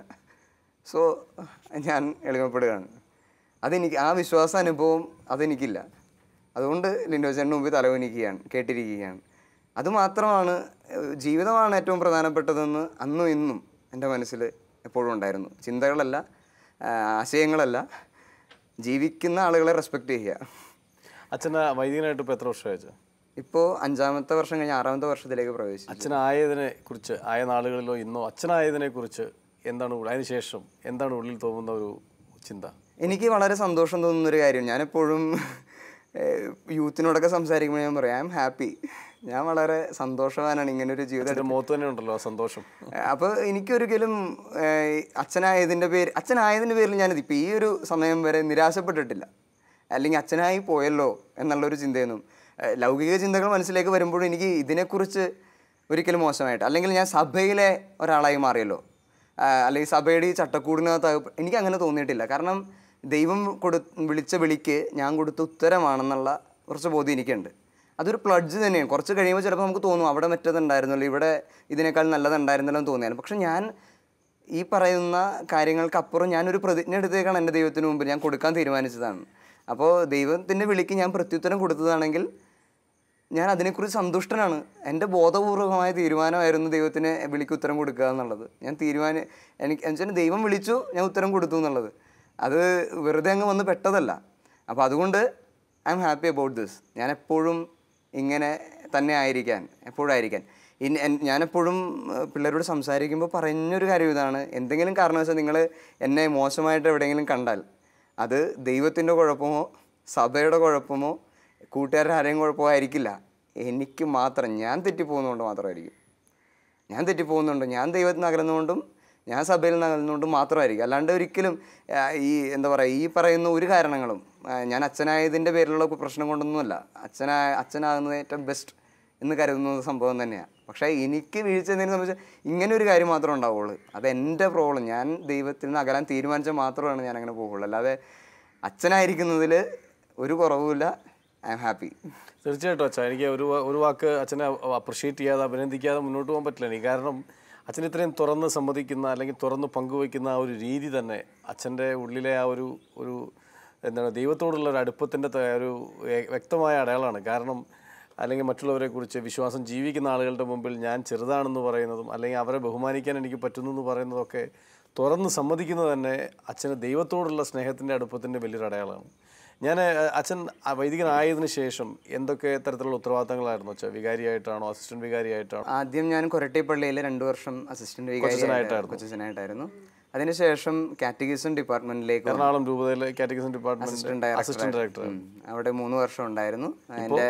സോ ഞാൻ എളിമപ്പെടുകയാണ് അതെനിക്ക് ആ വിശ്വാസ അനുഭവം അതെനിക്കില്ല അതുകൊണ്ട് ലിൻഡോ ചേട്ടൻ്റെ മുമ്പിൽ തലവനിക്കുകയാണ് കേട്ടിരിക്കുകയാണ് അതുമാത്രമാണ് ഏഹ്, ജീവിതമാണ് ഏറ്റവും പ്രധാനപ്പെട്ടതെന്ന് അന്നും ഇന്നും എൻ്റെ മനസ്സിൽ എപ്പോഴും ഉണ്ടായിരുന്നു ചിന്തകളല്ല ആ, ആശയങ്ങളല്ല ജീവിക്കുന്ന ആളുകളെ റെസ്പെക്റ്റ് ചെയ്യുക അച്ഛനെ വൈദികനായിട്ട് ഇപ്പോൾ എത്ര വർഷമായി അച്ഛൻ ഇപ്പോൾ അഞ്ചാമത്തെ വർഷം കഴിഞ്ഞ് ആറാമത്തെ വർഷത്തിലേക്ക് പ്രവേശിച്ചു അച്ഛനായതിനെ കുറിച്ച് ആയ നാളുകളിലോ ഇന്നോ അച്ഛനായതിനെ കുറിച്ച് എന്താണ് ഉള്ള- അതിനുശേഷം എന്താണ് ഉള്ളിൽ തോന്നുന്ന ഒരു ചിന്ത എനിക്ക് വളരെ സന്തോഷം തോന്നുന്ന ഒരു കാര്യം ഞാനെപ്പോഴും ഏഹ്, യൂത്തിനോടൊക്കെ സംസാരിക്കുമ്പോൾ ഞാൻ പറയും ഐ എം ഹാപ്പി ഞാൻ വളരെ സന്തോഷവാനാണ് ഇങ്ങനെ ഒരു ജീവിതം അച്ഛൻ്റെ മുഖത്ത് തന്നെ ഉണ്ടല്ലോ ആ സന്തോഷം അപ്പോൾ എനിക്കൊരിക്കലും ഏഹ്, അച്ഛനായതിൻ്റെ പേര് അച്ഛനായതിൻ്റെ പേരിൽ ഞാനിത് ഇപ്പം ഈ ഒരു സമയം വരെ നിരാശപ്പെട്ടിട്ടില്ല അല്ലെങ്കിൽ അച്ഛനായി പോയല്ലോ എന്നുള്ളൊരു ചിന്തയൊന്നും ഏഹ്, ലൗകിക ചിന്തകൾ മനസ്സിലേക്ക് വരുമ്പോഴും എനിക്ക് ഇതിനെക്കുറിച്ച് ഒരിക്കലും മോശമായിട്ട് അല്ലെങ്കിൽ ഞാൻ സഭയിലെ ഒരാളായി മാറിയല്ലോ ആഹ്, അല്ലെങ്കിൽ സഭയുടെ ഈ ചട്ടക്കൂടിനകത്ത് അക- എനിക്ക് അങ്ങനെ തോന്നിയിട്ടില്ല കാരണം ദൈവം കൊടു വിളിച്ച വിളിക്ക് ഞാൻ കൊടുത്ത ഉത്തരമാണെന്നുള്ള കുറച്ച് ബോധ്യം എനിക്കുണ്ട് അതൊരു പ്ലഡ്ജ് തന്നെയാണ് കുറച്ച് കഴിയുമ്പോൾ ചിലപ്പോൾ നമുക്ക് തോന്നും അവിടെ മറ്റേതുണ്ടായിരുന്നല്ലോ ഇവിടെ ഇതിനേക്കാൾ നല്ലതുണ്ടായിരുന്നല്ലോ എന്ന് തോന്നിയാലും പക്ഷെ ഞാൻ ഈ പറയുന്ന കാര്യങ്ങൾക്കപ്പുറം ഞാനൊരു പ്രതിജ്ഞ എടുത്തേക്കാണ് എൻ്റെ ദൈവത്തിന് മുമ്പിൽ ഞാൻ കൊടുക്കാൻ തീരുമാനിച്ചതാണ് അപ്പോൾ ദൈവത്തിൻ്റെ വിളിക്ക് ഞാൻ പ്രത്യുത്തരം കൊടുത്തതാണെങ്കിൽ ഞാൻ അതിനെക്കുറിച്ച് സന്തുഷ്ടനാണ് എൻ്റെ ബോധപൂർവമായ തീരുമാനമായിരുന്നു ദൈവത്തിന് വിളിക്ക് ഉത്തരം കൊടുക്കുക എന്നുള്ളത് ഞാൻ തീരുമാനം എനിക്ക് എന്നുവെച്ചാൽ ദൈവം വിളിച്ചു ഞാൻ ഉത്തരം കൊടുത്തു എന്നുള്ളത് അത് വെറുതെ അങ്ങ് വന്ന് പെട്ടതല്ല അപ്പോൾ അതുകൊണ്ട് I am happy about this ഞാൻ എപ്പോഴും ഇങ്ങനെ തന്നെ ആയിരിക്കാൻ എപ്പോഴും ആയിരിക്കാൻ ഇനി എൻ- ഞാനെപ്പോഴും ഏഹ്, പിള്ളേരോട് സംസാരിക്കുമ്പോൾ പറഞ്ഞൊരു കാര്യം ഇതാണ് എന്തെങ്കിലും കാരണവശാൽ നിങ്ങൾ എന്നെ മോശമായിട്ട് എവിടെയെങ്കിലും കണ്ടാൽ അത് ദൈവത്തിൻ്റെ കുഴപ്പമോ സഭയുടെ കുഴപ്പമോ കൂട്ടുകാരുടെ ആരെയും കുഴപ്പമോ ആയിരിക്കില്ല എനിക്ക് മാത്രം ഞാൻ തെറ്റിപ്പോകുന്നതുകൊണ്ട് മാത്രമായിരിക്കും ഞാൻ തെറ്റിപ്പോകുന്നുണ്ട് ഞാൻ ദൈവത്തിൽ നിന്ന് അകലുന്നതുകൊണ്ടും ഞാൻ സഭയിൽ നിന്ന് അകലുന്നതുകൊണ്ടും മാത്രമായിരിക്കും അല്ലാണ്ട് ഒരിക്കലും ആ, ഈ എന്താ പറയുക ഈ പറയുന്ന ഒരു കാരണങ്ങളും ആ, ഞാൻ അച്ഛനായതിൻ്റെ പേരിലുള്ള പ്രശ്നം കൊണ്ടൊന്നുമല്ല അച്ഛനായ അച്ഛനാകുന്നത് ഏറ്റവും ബെസ്റ്റ് എന്ന് കരുതുന്ന സംഭവം തന്നെയാണ് പക്ഷേ എനിക്ക് വീഴ്ച എന്തെങ്കിലും സംബന്ധിച്ച് ഇങ്ങനെ ഒരു കാര്യം മാത്രമേ ഉണ്ടാവുള്ളൂ അത് എൻ്റെ പ്രോബ്ലം ഞാൻ ദൈവത്തിൽ നിന്ന് അകലാൻ തീരുമാനിച്ചാൽ മാത്രമാണ് ഞാൻ അങ്ങനെ പോകുള്ളൂ അല്ലാതെ അച്ഛനായിരിക്കുന്നതിൽ ഒരു കുറവുമില്ല ഐ എം ഹാപ്പി തീർച്ചയായിട്ടും അച്ഛാ എനിക്ക് ഒരു വാ- ഒരു വാക്ക് അച്ഛനെ അപ്രിഷ്യേറ്റ് ചെയ്യാതെ അഭിനന്ദിക്കാതെ മുന്നോട്ട് പോകാൻ പറ്റില്ല എനിക്ക് കാരണം അച്ഛൻ ഇത്രയും തുറന്ന് സമ്മതിക്കുന്ന അല്ലെങ്കിൽ തുറന്ന് പങ്കുവയ്ക്കുന്ന ആ ഒരു രീതി തന്നെ അച്ഛൻ്റെ ഉള്ളിലെ ആ ഒരു ഒരു എന്താണ് ദൈവത്തോടുള്ള ഒരു അടുപ്പത്തിൻ്റെ ത- ഒരു വ്യ- വ്യക്തമായ അടയാളമാണ് കാരണം അല്ലെങ്കിൽ മറ്റുള്ളവരെ കുറിച്ച് വിശ്വാസം ജീവിക്കുന്ന ആളുകളുടെ മുമ്പിൽ ഞാൻ ചെറുതാണെന്ന് പറയുന്നതും അല്ലെങ്കിൽ അവരെ ബഹുമാനിക്കാൻ എനിക്ക് പറ്റുന്നു എന്ന് പറയുന്നതൊക്കെ തുറന്ന് സമ്മതിക്കുന്നത് തന്നെ അച്ഛന് ദൈവത്തോടുള്ള സ്നേഹത്തിൻ്റെ അടുപ്പത്തിൻ്റെ വലിയൊരു അടയാളമാണ് ഞാൻ ഏഹ്, അച്ഛൻ ആ വൈദികനായതിനു ശേഷം എന്തൊക്കെ തരത്തിലുള്ള ഉത്തരവാദിത്തങ്ങളായിരുന്നു അച്ഛൻ വികാരിയായിട്ടാണോ അസിസ്റ്റന്റ് വികാരിയായിട്ടാണോ ആദ്യം ഞാൻ കൊരട്ടിപ്പള്ളിയിൽ രണ്ടു വർഷം അസിസ്റ്റന്റ് കൊച്ചച്ഛനായിട്ടായിരുന്നു. കൊച്ചനായിട്ടായിരുന്നു അതിനുശേഷം കാറ്റഗിസം ഡിപ്പാർട്ട്മെന്റിലേക്ക് വന്നു. എറണാകുളം രൂപതയിലെ catechism assistant department director assistant director ഉം. അവിടെ മൂന്ന് വർഷം ഉണ്ടായിരുന്നു എൻ്റെ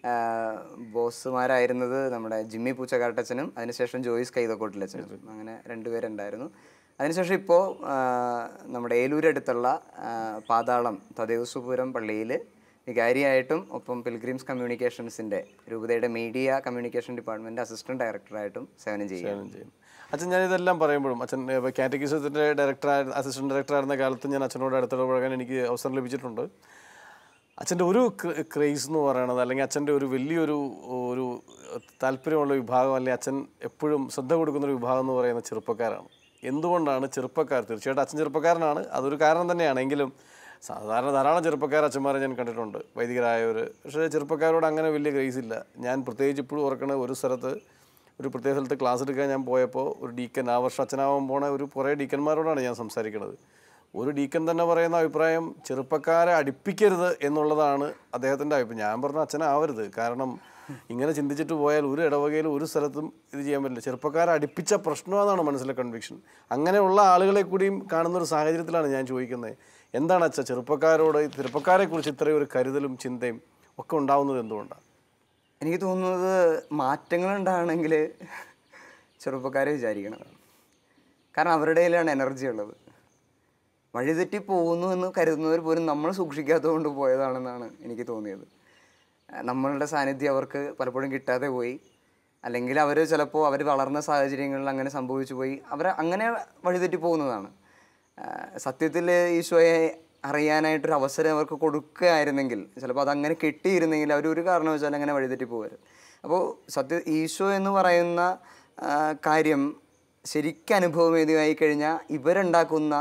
ബോസുമാരായിരുന്നത് നമ്മുടെ ജിമ്മി പൂച്ചക്കാട്ടച്ചനും അതിനുശേഷം ജോയിസ് കൈതക്കോട്ടിലച്ചനും അങ്ങനെ രണ്ടുപേരുണ്ടായിരുന്നു അതിനുശേഷം ഇപ്പോൾ നമ്മുടെ ഏലൂരടുത്തുള്ള ആ, പാതാളം തദേവസുപുരം പള്ളിയിൽ വികാരിയായിട്ടും ഒപ്പം പിൽഗ്രിംസ് കമ്മ്യൂണിക്കേഷൻസിൻ്റെ രൂപതയുടെ മീഡിയ കമ്മ്യൂണിക്കേഷൻ ഡിപ്പാർട്ട്മെൻറ്റ് അസിസ്റ്റന്റ് ഡയറക്ടറായിട്ടും സേവനം ചെയ്യുക ചെയ്യുന്നു അച്ഛൻ ഞാൻ ഇതെല്ലാം പറയുമ്പോഴും അച്ഛൻ കാറ്റഗറിസത്തിൻ്റെ ഡയറക്ടർ അസിസ്റ്റന്റ് ഡയറക്ടർ ആയിരുന്ന കാലത്ത് ഞാൻ അച്ഛനോട് അടുത്തിടപഴകാൻ എനിക്ക് അവസരം ലഭിച്ചിട്ടുണ്ട് അച്ഛൻ്റെ ഒരു ക്രേസ് എന്ന് പറയണത് അല്ലെങ്കിൽ അച്ഛൻ്റെ ഒരു വലിയൊരു ഒരു താല്പര്യമുള്ള വിഭാഗം അല്ലെങ്കിൽ അച്ഛൻ എപ്പോഴും ശ്രദ്ധ കൊടുക്കുന്ന ഒരു വിഭാഗം എന്ന് പറയുന്ന ചെറുപ്പക്കാരാണ് എന്തുകൊണ്ടാണ് ചെറുപ്പക്കാർ തീർച്ചയായിട്ടും അച്ഛൻ ചെറുപ്പക്കാരനാണ് അതൊരു കാരണം തന്നെയാണ് എങ്കിലും സാധാരണ ധാരാളം ചെറുപ്പക്കാർ അച്ഛന്മാരെ ഞാൻ കണ്ടിട്ടുണ്ട് വൈദികരായവർ പക്ഷേ ചെറുപ്പക്കാരോട് അങ്ങനെ വലിയ ക്രേസ് ഇല്ല ഞാൻ പ്രത്യേകിച്ച് ഇപ്പോഴും ഓർക്കണ ഒരു സ്ഥലത്ത് ഒരു പ്രത്യേക സ്ഥലത്ത് ക്ലാസ് എടുക്കാൻ ഞാൻ പോയപ്പോൾ ഒരു ഡീക്കൻ ആ വർഷം അച്ഛനാവാൻ പോണ ഒരു കുറേ ഡീക്കന്മാരോടാണ് ഞാൻ സംസാരിക്കുന്നത് ഒരു ഡീക്കൻ തന്നെ പറയുന്ന അഭിപ്രായം ചെറുപ്പക്കാരെ അടുപ്പിക്കരുത് എന്നുള്ളതാണ് അദ്ദേഹത്തിൻ്റെ അഭിപ്രായം ഞാൻ പറഞ്ഞു അച്ഛനാവരുത് കാരണം ഇങ്ങനെ ചിന്തിച്ചിട്ട് പോയാൽ ഒരു ഇടവകയിലും ഒരു സ്ഥലത്തും ഇത് ചെയ്യാൻ പറ്റില്ല ചെറുപ്പക്കാരെ അടുപ്പിച്ച പ്രശ്നമെന്നാണ് മനസ്സിലെ കൺവിക്ഷൻ അങ്ങനെയുള്ള ആളുകളെ കൂടിയും കാണുന്ന ഒരു സാഹചര്യത്തിലാണ് ഞാൻ ചോദിക്കുന്നത് എന്താണ് അച്ഛ ചെറുപ്പക്കാരോട് ഈ ചെറുപ്പക്കാരെക്കുറിച്ച് ഇത്രയും ഒരു കരുതലും ചിന്തയും ഒക്കെ ഉണ്ടാവുന്നത് എന്തുകൊണ്ടാണ് എനിക്ക് തോന്നുന്നത് മാറ്റങ്ങൾ ഉണ്ടാകണമെങ്കിൽ ചെറുപ്പക്കാരെ വിചാരിക്കണം കാരണം അവരുടെ കയ്യിലാണ് എനർജി ഉള്ളത് വഴിതെറ്റി പോകുന്നു എന്ന് കരുതുന്നവർ പോലും നമ്മൾ സൂക്ഷിക്കാത്തത് കൊണ്ട് പോയതാണെന്നാണ് എനിക്ക് തോന്നിയത് ഏഹ് നമ്മളുടെ സാന്നിധ്യം അവർക്ക് പലപ്പോഴും കിട്ടാതെ പോയി അല്ലെങ്കിൽ അവർ ചിലപ്പോൾ അവർ വളർന്ന സാഹചര്യങ്ങളിൽ അങ്ങനെ സംഭവിച്ചു പോയി അവർ അങ്ങനെ വഴിതെറ്റി പോകുന്നതാണ് സത്യത്തിൽ ഈശോയെ അറിയാനായിട്ടൊരു അവസരം അവർക്ക് കൊടുക്കുകയായിരുന്നെങ്കിൽ ചിലപ്പോൾ അതങ്ങനെ കെട്ടിയിരുന്നെങ്കിൽ അവർ ഒരു കാരണവശാലും അങ്ങനെ വഴിതെറ്റി പോകരുത് അപ്പോൾ സത്യ ഈശോ എന്ന് പറയുന്ന ആ, കാര്യം ശരിക്കും അനുഭവവേദ്യമായി കഴിഞ്ഞാൽ ഇവരുണ്ടാക്കുന്ന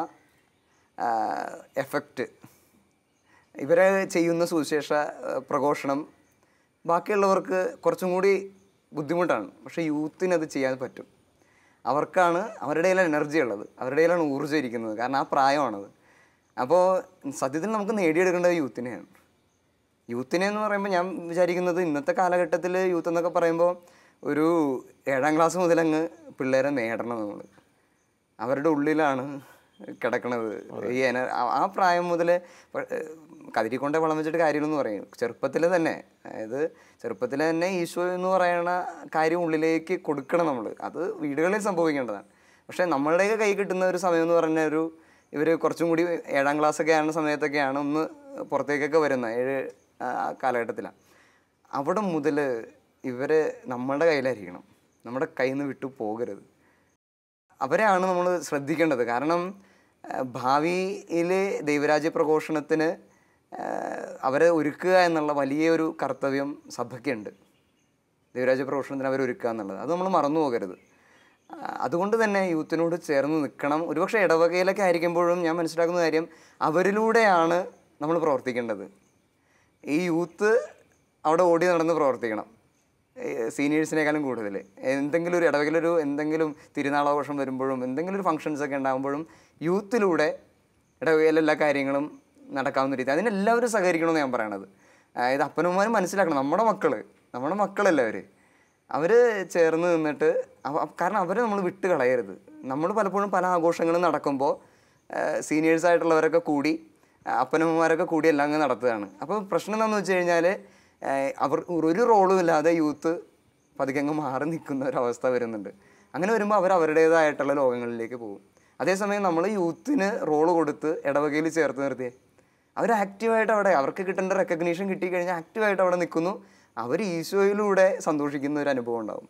എഫക്റ്റ് ഇവരെ ചെയ്യുന്ന സുവിശേഷ ആ, പ്രഘോഷണം ബാക്കിയുള്ളവർക്ക് കുറച്ചും കൂടി ബുദ്ധിമുട്ടാണ് പക്ഷേ യൂത്തിന് അത് ചെയ്യാൻ പറ്റും അവർക്കാണ് അവരുടെ കയ്യിലാണ് എനർജി ഉള്ളത് അവരുടെ കയ്യിലാണ് ഊർജ്ജം ഇരിക്കുന്നത് കാരണം ആ പ്രായമാണത് അപ്പോൾ സത്യത്തിൽ നമുക്ക് നേടിയെടുക്കേണ്ടത് യൂത്തിനെയാണ് യൂത്തിനെ എന്ന് പറയുമ്പോൾ ഞാൻ വിചാരിക്കുന്നത് ഇന്നത്തെ കാലഘട്ടത്തിൽ യൂത്ത് എന്നൊക്കെ പറയുമ്പോൾ ഒരു ഏഴാം ക്ലാസ് മുതൽ അങ്ങ് പിള്ളേരെ നേടണം നമ്മൾ അവരുടെ ഉള്ളിലാണ് കിടക്കണത് ഈ എന ആ- ആ പ്രായം മുതൽ കതിരിക്കൊണ്ടേ വളം വെച്ചിട്ട് കാര്യമെന്ന് പറയും ചെറുപ്പത്തിൽ തന്നെ അതായത് ചെറുപ്പത്തിൽ തന്നെ ഈശോ എന്ന് പറയുന്ന കാര്യം ഉള്ളിലേക്ക് കൊടുക്കണം നമ്മൾ അത് വീടുകളിൽ സംഭവിക്കേണ്ടതാണ് പക്ഷേ നമ്മളുടെയൊക്കെ കൈ കിട്ടുന്ന ഒരു സമയം എന്ന് പറഞ്ഞ ഒരു ഇവർ കുറച്ചും കൂടി ഏഴാം ക്ലാസ്സൊക്കെ ആവുന്ന സമയത്തൊക്കെയാണ് ഒന്ന് പുറത്തേക്കൊക്കെ വരുന്നത് ഏഴ് ആ കാലഘട്ടത്തിലാണ് അവിടെ മുതൽ ഇവർ നമ്മളുടെ കയ്യിലായിരിക്കണം നമ്മുടെ കയ്യിൽ നിന്ന് വിട്ടു പോകരുത് അവരെയാണ് നമ്മൾ ശ്രദ്ധിക്കേണ്ടത് കാരണം ഭാവിയിൽ ദൈവരാജ്യ പ്രഘോഷണത്തിന് ആ, അവരെ ഒരുക്കുക എന്നുള്ള വലിയൊരു കർത്തവ്യം സഭയ്ക്കുണ്ട് ദൈവരാജ്യ പ്രഘോഷണത്തിന് അവരെ ഒരുക്കുക എന്നുള്ളത് അത് നമ്മൾ മറന്നു പോകരുത് ആ, അതുകൊണ്ട് തന്നെ യൂത്തിനോട് ചേർന്ന് നിൽക്കണം ഒരുപക്ഷെ ഇടവകയിലൊക്കെ ആയിരിക്കുമ്പോഴും ഞാൻ മനസ്സിലാക്കുന്ന കാര്യം അവരിലൂടെയാണ് നമ്മൾ പ്രവർത്തിക്കേണ്ടത് ഈ യൂത്ത് അവിടെ ഓടി നടന്ന് പ്രവർത്തിക്കണം സീനിയേഴ്സിനേക്കാളും കൂടുതൽ എന്തെങ്കിലും ഒരു ഇടവകയിലൊരു എന്തെങ്കിലും തിരുനാളാഘോഷം വരുമ്പോഴും എന്തെങ്കിലും ഒരു ഫങ്ഷൻസ് ഒക്കെ ഉണ്ടാകുമ്പോഴും യൂത്തിലൂടെ ഇടവകയിലെ എല്ലാ കാര്യങ്ങളും നടക്കാവുന്ന രീതി അതിനെല്ലാവരും സഹകരിക്കണമെന്ന് ഞാൻ പറയണത് അതായത് അപ്പനമ്മമാരും മനസ്സിലാക്കണം നമ്മുടെ മക്കൾ നമ്മുടെ മക്കളല്ല അവർ അവർ ചേർന്ന് നിന്നിട്ട് അവ- കാരണം അവരെ നമ്മൾ വിട്ട് കളയരുത് നമ്മൾ പലപ്പോഴും പല ആഘോഷങ്ങളും നടക്കുമ്പോൾ സീനിയേഴ്സ് ആയിട്ടുള്ളവരൊക്കെ കൂടി ആ, അപ്പനമ്മമാരൊക്കെ കൂടി എല്ലാം അങ്ങ് നടത്തുകയാണ് അപ്പോൾ പ്രശ്നം എന്താണെന്ന് വെച്ച് കഴിഞ്ഞാൽ അവർ ഒരു റോളും ഇല്ലാതെ യൂത്ത് പതുക്കെ അങ്ങ് മാറി നിൽക്കുന്ന ഒരവസ്ഥ വരുന്നുണ്ട് അങ്ങനെ വരുമ്പോൾ അവർ അവരുടേതായിട്ടുള്ള ലോകങ്ങളിലേക്ക് പോകും അതേസമയം നമ്മൾ യൂത്തിന് റോള് കൊടുത്ത് ഇടവകയിൽ ചേർത്ത് നിർത്തിയേ അവർ ആക്റ്റീവായിട്ട് അവിടെ അവർക്ക് കിട്ടേണ്ട റെക്കഗ്നീഷൻ കിട്ടിക്കഴിഞ്ഞാൽ ആക്റ്റീവായിട്ട് അവിടെ നിൽക്കുന്നു അവർ ഈശോയിലൂടെ സന്തോഷിക്കുന്ന ഒരു അനുഭവം ഉണ്ടാവും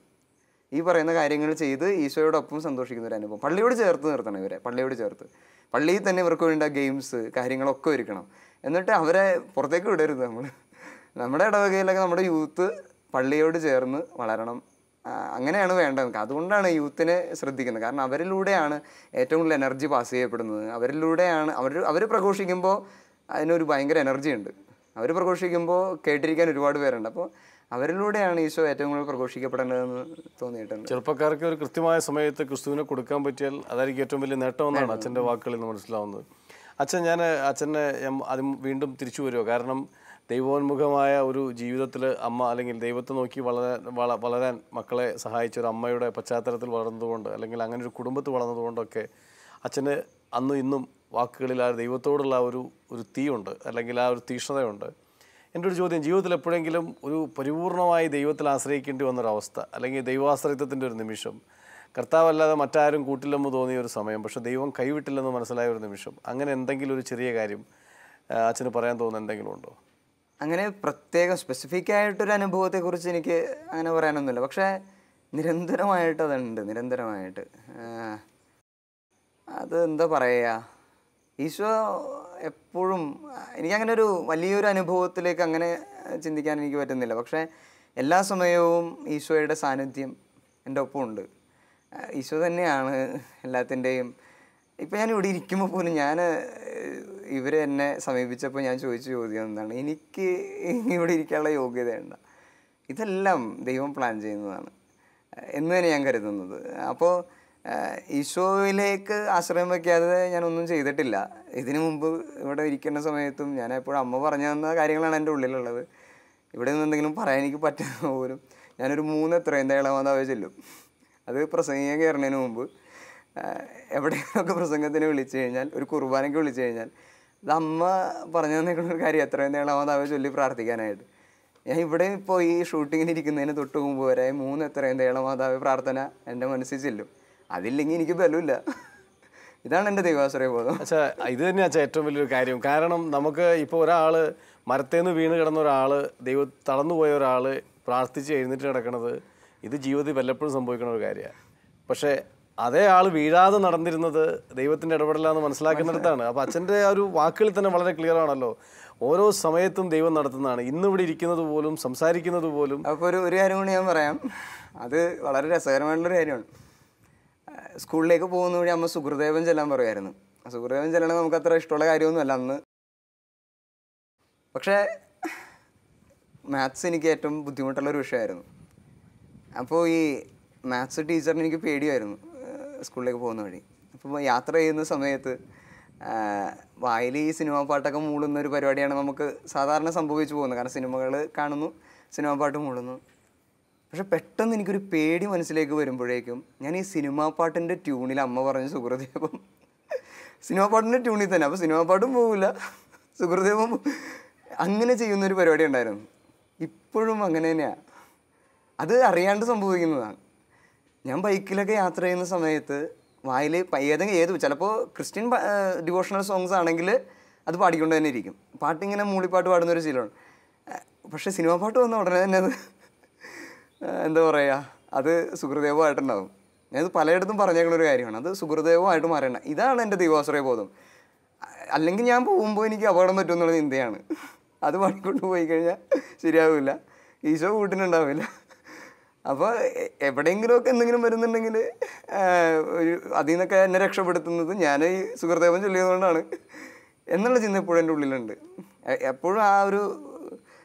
ഈ പറയുന്ന കാര്യങ്ങൾ ചെയ്ത് ഈശോയോടൊപ്പം സന്തോഷിക്കുന്ന ഒരു അനുഭവം പള്ളിയോട് ചേർത്ത് നിർത്തണം ഇവരെ പള്ളിയോട് ചേർത്ത് പള്ളിയിൽ തന്നെ ഇവർക്ക് വേണ്ട ഗെയിംസ് കാര്യങ്ങളൊക്കെ ഒരുക്കണം എന്നിട്ട് അവരെ പുറത്തേക്ക് വിടരുത് നമ്മൾ നമ്മുടെ ഇടവകയിലൊക്കെ നമ്മുടെ യൂത്ത് പള്ളിയോട് ചേർന്ന് വളരണം ആ, അങ്ങനെയാണ് വേണ്ടത് നമുക്ക് അതുകൊണ്ടാണ് യൂത്തിനെ ശ്രദ്ധിക്കുന്നത് കാരണം അവരിലൂടെയാണ് ഏറ്റവും കൂടുതൽ എനർജി പാസ് ചെയ്യപ്പെടുന്നത് അവരിലൂടെയാണ് അവർ അവർ പ്രഘോഷിക്കുമ്പോൾ അതിനൊരു ഭയങ്കര എനർജി ഉണ്ട് അവർ പ്രഘോഷിക്കുമ്പോൾ കേട്ടിരിക്കാൻ ഒരുപാട് പേരുണ്ട് അപ്പോൾ അവരിലൂടെയാണ് ഈശോ ഏറ്റവും കൂടുതൽ പ്രഘോഷിക്കപ്പെടേണ്ടതെന്ന് തോന്നിയിട്ടുണ്ട് ചെറുപ്പക്കാർക്ക് ഒരു കൃത്യമായ സമയത്ത് ക്രിസ്തുവിനെ കൊടുക്കാൻ പറ്റിയാൽ അതായിരിക്കും ഏറ്റവും വലിയ നേട്ടമെന്നാണ് അച്ഛൻ്റെ വാക്കുകളിൽ നിന്ന് മനസ്സിലാവുന്നത് അച്ഛൻ ഞാൻ അച്ഛനെ ഞാൻ ആദ്യം വീണ്ടും തിരിച്ചു വരുമോ കാരണം ദൈവോന്മുഖമായ ഒരു ജീവിതത്തിൽ അമ്മ അല്ലെങ്കിൽ ദൈവത്തെ നോക്കി വളരാൻ വള വളരാൻ മക്കളെ സഹായിച്ച ഒരു അമ്മയുടെ പശ്ചാത്തലത്തിൽ വളർന്നതുകൊണ്ട് അല്ലെങ്കിൽ അങ്ങനെ ഒരു കുടുംബത്തിൽ വളർന്നതുകൊണ്ടൊക്കെ അച്ഛന് അന്നും ഇന്നും വാക്കുകളിൽ ആ ദൈവത്തോടുള്ള ആ ഒരു ഒരു തീയുണ്ട് അല്ലെങ്കിൽ ആ ഒരു തീക്ഷ്ണതയുണ്ട് എൻ്റെ ഒരു ചോദ്യം ജീവിതത്തിൽ എപ്പോഴെങ്കിലും ഒരു പരിപൂർണമായി ദൈവത്തിൽ ആശ്രയിക്കേണ്ടി വന്നൊരവസ്ഥ അല്ലെങ്കിൽ ദൈവാശ്രയത്വത്തിൻ്റെ ഒരു നിമിഷം കർത്താവല്ലാതെ മറ്റാരും കൂട്ടില്ലെന്ന് തോന്നിയ ഒരു സമയം പക്ഷെ ദൈവം കൈവിട്ടില്ലെന്ന് മനസ്സിലായ ഒരു നിമിഷം അങ്ങനെ എന്തെങ്കിലും ഒരു ചെറിയ കാര്യം ആ, അച്ഛന് പറയാൻ തോന്നുന്ന എന്തെങ്കിലും ഉണ്ടോ അങ്ങനെ പ്രത്യേകം സ്പെസിഫിക് ആയിട്ടൊരു അനുഭവത്തെക്കുറിച്ച് എനിക്ക് അങ്ങനെ പറയാനൊന്നുമില്ല പക്ഷേ നിരന്തരമായിട്ട് അതുണ്ട് നിരന്തരമായിട്ട് ആഹ് അത് എന്താ പറയുക ഈശോ എപ്പോഴും എനിക്കങ്ങനെ ഒരു വലിയൊരു അനുഭവത്തിലേക്ക് അങ്ങനെ ചിന്തിക്കാൻ എനിക്ക് പറ്റുന്നില്ല പക്ഷേ എല്ലാ സമയവും ഈശോയുടെ സാന്നിധ്യം എൻ്റെ ഒപ്പം ഉണ്ട് ആഹ് ഈശോ തന്നെയാണ് എല്ലാത്തിൻ്റെയും ഇപ്പം ഞാൻ ഇവിടെ ഇരിക്കുമ്പോൾ പോലും ഞാൻ ഇവർ എന്നെ സമീപിച്ചപ്പോൾ ഞാൻ ചോദിച്ച ചോദ്യം എന്താണ് എനിക്ക് ഇവിടെ ഇരിക്കാനുള്ള യോഗ്യതയുണ്ട് ഇതെല്ലാം ദൈവം പ്ലാൻ ചെയ്യുന്നതാണ് എന്ന് തന്നെ ഞാൻ കരുതുന്നത് അപ്പോൾ ഈശോയിലേക്ക് ആശ്രയം വയ്ക്കാതെ ഞാനൊന്നും ചെയ്തിട്ടില്ല ഇതിനു മുമ്പ് ഇവിടെ ഇരിക്കുന്ന സമയത്തും ഞാൻ എപ്പോഴും അമ്മ പറഞ്ഞു തന്ന കാര്യങ്ങളാണ് എൻ്റെ ഉള്ളിലുള്ളത് ഇവിടെ നിന്ന് എന്തെങ്കിലും പറയാൻ എനിക്ക് പറ്റുന്ന പോലും ഞാനൊരു മൂന്ന് എത്രയും തേളമാതാവേ ചെല്ലും അത് പ്രസംഗിക്കാൻ കയറുന്നതിന് മുമ്പ് ആഹ് എവിടെയെങ്കിലുമൊക്കെ പ്രസംഗത്തിന് വിളിച്ചു കഴിഞ്ഞാൽ ഒരു കുർബാനയ്ക്ക് വിളിച്ചു കഴിഞ്ഞാൽ ഇത് അമ്മ പറഞ്ഞു തന്നേക്കുന്ന ഒരു കാര്യം എത്രയും തേളമാതാവേ ചൊല്ലി പ്രാർത്ഥിക്കാനായിട്ട് ഞാൻ ഇവിടെ ഇപ്പോൾ ഈ ഷൂട്ടിങ്ങിന് ഇരിക്കുന്നതിന് തൊട്ട് മുമ്പ് വരെ മൂന്ന് എത്രയും തേളമാതാവ് പ്രാർത്ഥന എൻ്റെ മനസ്സിൽ ചെല്ലും അതില്ലെങ്കിൽ എനിക്ക് ബലമില്ല ഇതാണ് എൻ്റെ ദൈവാശ്രയ ബോധം അച്ഛാ ഇത് തന്നെയാ അച്ഛാ ഏറ്റവും വലിയൊരു കാര്യം കാരണം നമുക്ക് ഇപ്പോൾ ഒരാൾ മരത്തേന്ന് വീണ് കിടന്ന ഒരാൾ ദൈവ തളർന്നു പോയ ഒരാൾ പ്രാർത്ഥിച്ച് എഴുന്നേറ്റ് കിടക്കണത് ഇത് ജീവിതത്തിൽ വല്ലപ്പോഴും സംഭവിക്കുന്ന ഒരു കാര്യമാണ് പക്ഷേ അതേ ആൾ വീഴാതെ നടന്നിരുന്നത് ദൈവത്തിൻ്റെ ഇടപെടലാന്ന് മനസ്സിലാക്കുന്നിടത്താണ് അപ്പോൾ അച്ഛൻ്റെ ആ ഒരു വാക്കുകളിൽ തന്നെ വളരെ ക്ലിയർ ആണല്ലോ ഓരോ സമയത്തും ദൈവം നടത്തുന്നതാണ് ഇന്ന് ഇവിടെ ഇരിക്കുന്നത് പോലും സംസാരിക്കുന്നത് പോലും അപ്പോൾ ഒരു ഒരു കാര്യം കൂടി ഞാൻ പറയാം അത് വളരെ രസകരമായിട്ടുള്ളൊരു കാര്യമാണ് ആ, സ്കൂളിലേക്ക് പോകുന്ന വഴി അമ്മ സുഹൃദേവൻ ചെല്ലാൻ പറയുമായിരുന്നു ആ സുഹൃദേവൻ ചെല്ലണത് നമുക്ക് അത്ര ഇഷ്ടമുള്ള കാര്യമൊന്നുമല്ല അന്ന് പക്ഷേ മാത്സ് എനിക്ക് ഏറ്റവും ബുദ്ധിമുട്ടുള്ള ഒരു വിഷയമായിരുന്നു അപ്പോൾ ഈ മാത്സ് ടീച്ചറിന് എനിക്ക് പേടിയായിരുന്നു ആ, സ്കൂളിലേക്ക് പോകുന്ന വഴി അപ്പോൾ യാത്ര ചെയ്യുന്ന സമയത്ത് വായിൽ ഈ സിനിമാ പാട്ടൊക്കെ മൂളുന്ന ഒരു പരിപാടിയാണ് നമുക്ക് സാധാരണ സംഭവിച്ചു പോകുന്നത് കാരണം സിനിമകൾ കാണുന്നു സിനിമാ പാട്ട് മൂളുന്നു പക്ഷെ പെട്ടെന്ന് എനിക്കൊരു പേടി മനസ്സിലേക്ക് വരുമ്പോഴേക്കും ഞാൻ ഈ സിനിമാ പാട്ടിൻ്റെ ട്യൂണിൽ അമ്മ പറഞ്ഞ സുഹൃദേവം സിനിമാ പാട്ടിൻ്റെ ട്യൂണിൽ തന്നെ അപ്പോൾ സിനിമാ പാട്ടും പോകില്ല സുഹൃദേവം അങ്ങനെ ചെയ്യുന്നൊരു പരിപാടി ഉണ്ടായിരുന്നു ഇപ്പോഴും അങ്ങനെ തന്നെയാണ് അത് അറിയാണ്ട് സംഭവിക്കുന്നതാണ് ഞാൻ ബൈക്കിലൊക്കെ യാത്ര ചെയ്യുന്ന സമയത്ത് വായിൽ ഏതെങ്കിലും ഏത് ചിലപ്പോൾ ക്രിസ്ത്യൻ ഡിവോഷണൽ സോങ്സ് ആണെങ്കിൽ അത് പാടിക്കൊണ്ട് തന്നെ ഇരിക്കും പാട്ടിങ്ങനെ മൂളിപ്പാട്ട് പാടുന്ന ഒരു ശീലമാണ് ഏഹ് പക്ഷേ സിനിമാ പാട്ട് വന്ന ഉടനെ തന്നെ അത് ഏഹ് എന്താ പറയുക അത് സുഹൃദേവമായിട്ടുണ്ടാവും ഞാനത് പലയിടത്തും പറഞ്ഞേക്കുന്ന ഒരു കാര്യമാണ് അത് സുഹൃദേവമായിട്ട് മാറേണ്ട ഇതാണ് എൻ്റെ ദൈവാശ്രയ ബോധം അ- അല്ലെങ്കിൽ ഞാൻ പോകുമ്പോൾ എനിക്ക് അപകടം പറ്റുമെന്നുള്ള ചിന്തയാണ് അത് പാടിക്കൊണ്ട് പോയി കഴിഞ്ഞാൽ ശരിയാവില്ല ഈശോ കൂട്ടിനുണ്ടാവില്ല അപ്പോൾ എവിടെയെങ്കിലുമൊക്കെ എന്തെങ്കിലും വരുന്നുണ്ടെങ്കിൽ ഒരു അതിൽ നിന്നൊക്കെ എന്നെ രക്ഷപ്പെടുത്തുന്നത് ഞാൻ ഈ സുഹൃദേവൻ ചൊല്ലിയതുകൊണ്ടാണ് എന്നുള്ള ചിന്ത എപ്പോഴും എൻ്റെ ഉള്ളിലുണ്ട് എ- എപ്പോഴും ആ ഒരു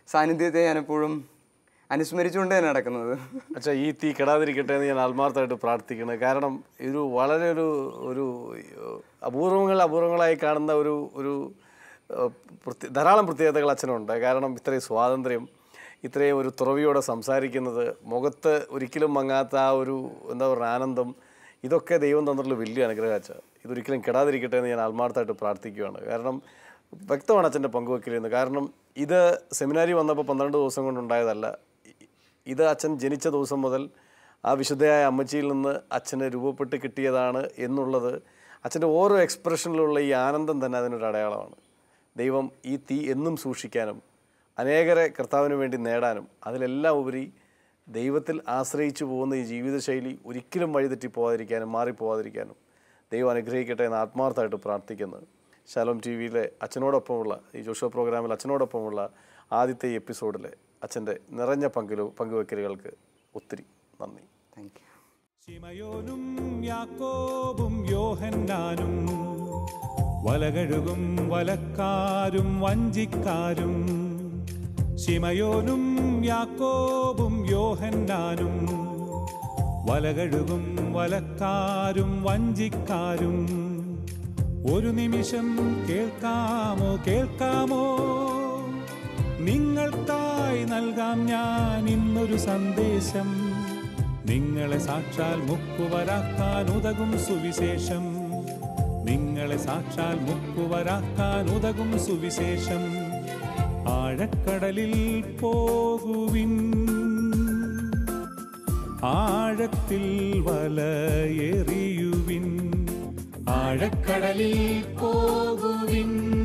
സാന്നിധ്യത്തെ ഞാൻ എപ്പോഴും അനുസ്മരിച്ചുകൊണ്ട് തന്നെ നടക്കുന്നത് അച്ഛാ ഈ തീ കെടാതിരിക്കട്ടെ എന്ന് ഞാൻ ആത്മാർത്ഥമായിട്ട് പ്രാർത്ഥിക്കുന്നത് കാരണം ഇത് വളരെ ഒരു ഒരു ഏഹ്, അപൂർവങ്ങൾ അപൂർവങ്ങളായി കാണുന്ന ഒരു ഒരു ഏഹ്, പ്രത്യ- ധാരാളം പ്രത്യേകതകൾ അച്ഛനുണ്ട് കാരണം ഇത്രയും സ്വാതന്ത്ര്യം ഇത്രയും ഒരു തുറവിയോടെ സംസാരിക്കുന്നത് മുഖത്ത് ഒരിക്കലും മങ്ങാത്ത ആ ഒരു എന്താ പറയുക ആനന്ദം ഇതൊക്കെ ദൈവം തന്നിട്ടുള്ള വലിയ അനുഗ്രഹം അച്ഛാ ഇതൊരിക്കലും കെടാതിരിക്കട്ടെ എന്ന് ഞാൻ ആത്മാർത്ഥമായിട്ട് പ്രാർത്ഥിക്കുകയാണ് കാരണം വ്യക്തമാണ് അച്ഛൻ്റെ പങ്കുവെക്കലെന്ന് കാരണം ഇത് സെമിനാരി വന്നപ്പോൾ പന്ത്രണ്ട് ദിവസം കൊണ്ടുണ്ടായതല്ല ഇ- ഇത് അച്ഛൻ ജനിച്ച ദിവസം മുതൽ ആ വിശുദ്ധയായ അമ്മച്ചിയിൽ നിന്ന് അച്ഛന് രൂപപ്പെട്ട് കിട്ടിയതാണ് എന്നുള്ളത് അച്ഛൻ്റെ ഓരോ എക്സ്പ്രഷനിലുള്ള ഈ ആനന്ദം തന്നെ അതിനൊരു അടയാളമാണ് ദൈവം ഈ തീ എന്നും സൂക്ഷിക്കാനും അനേകരെ കർത്താവിന് വേണ്ടി നേടാനും അതിലെല്ലാം ഉപരി ദൈവത്തിൽ ആശ്രയിച്ചു പോകുന്ന ഈ ജീവിതശൈലി ഒരിക്കലും വഴിതെറ്റി പോകാതിരിക്കാനും മാറിപ്പോകാതിരിക്കാനും ദൈവം അനുഗ്രഹിക്കട്ടെ എന്ന് ആത്മാർത്ഥമായിട്ട് പ്രാർത്ഥിക്കുന്നത് ശാലോം ടി വിയിലെ അച്ഛനോടൊപ്പമുള്ള ഈ ജോഷോ പ്രോഗ്രാമിൽ അച്ഛനോടൊപ്പമുള്ള ആദ്യത്തെ ഈ എപ്പിസോഡിലെ അച്ഛൻ്റെ നിറഞ്ഞ പങ്കിലു പങ്കുവെക്കലുകൾക്ക് ഒത്തിരി നന്ദി താങ്ക് യു ശിമയോനും യാക്കോബും യോഹന്നാനും വലകഴുകും വലക്കാരും വഞ്ചിക്കാരും ശിമയോനും യാക്കോബും യോഹന്നാനും വലകഴുകും വലക്കാരും വഞ്ചിക്കാരും ഒരു നിമിഷം കേൾക്കാമോ കേൾക്കാമോ നിങ്ങൾക്കായി നൽകാം ഞാൻ ഇന്നൊരു സന്ദേശം നിങ്ങളെ സാക്ഷാൽ മുക്കുവരാക്കാൻ ഉതകും സുവിശേഷം നിങ്ങളെ സാക്ഷാൽ മുക്കുവരാക്കാൻ ഉതകും സുവിശേഷം ആഴക്കടലിൽ പോകുവിൻ ആഴത്തിൽ വലയെറിയുവിൻ ആഴക്കടലിൽ പോകുവിൻ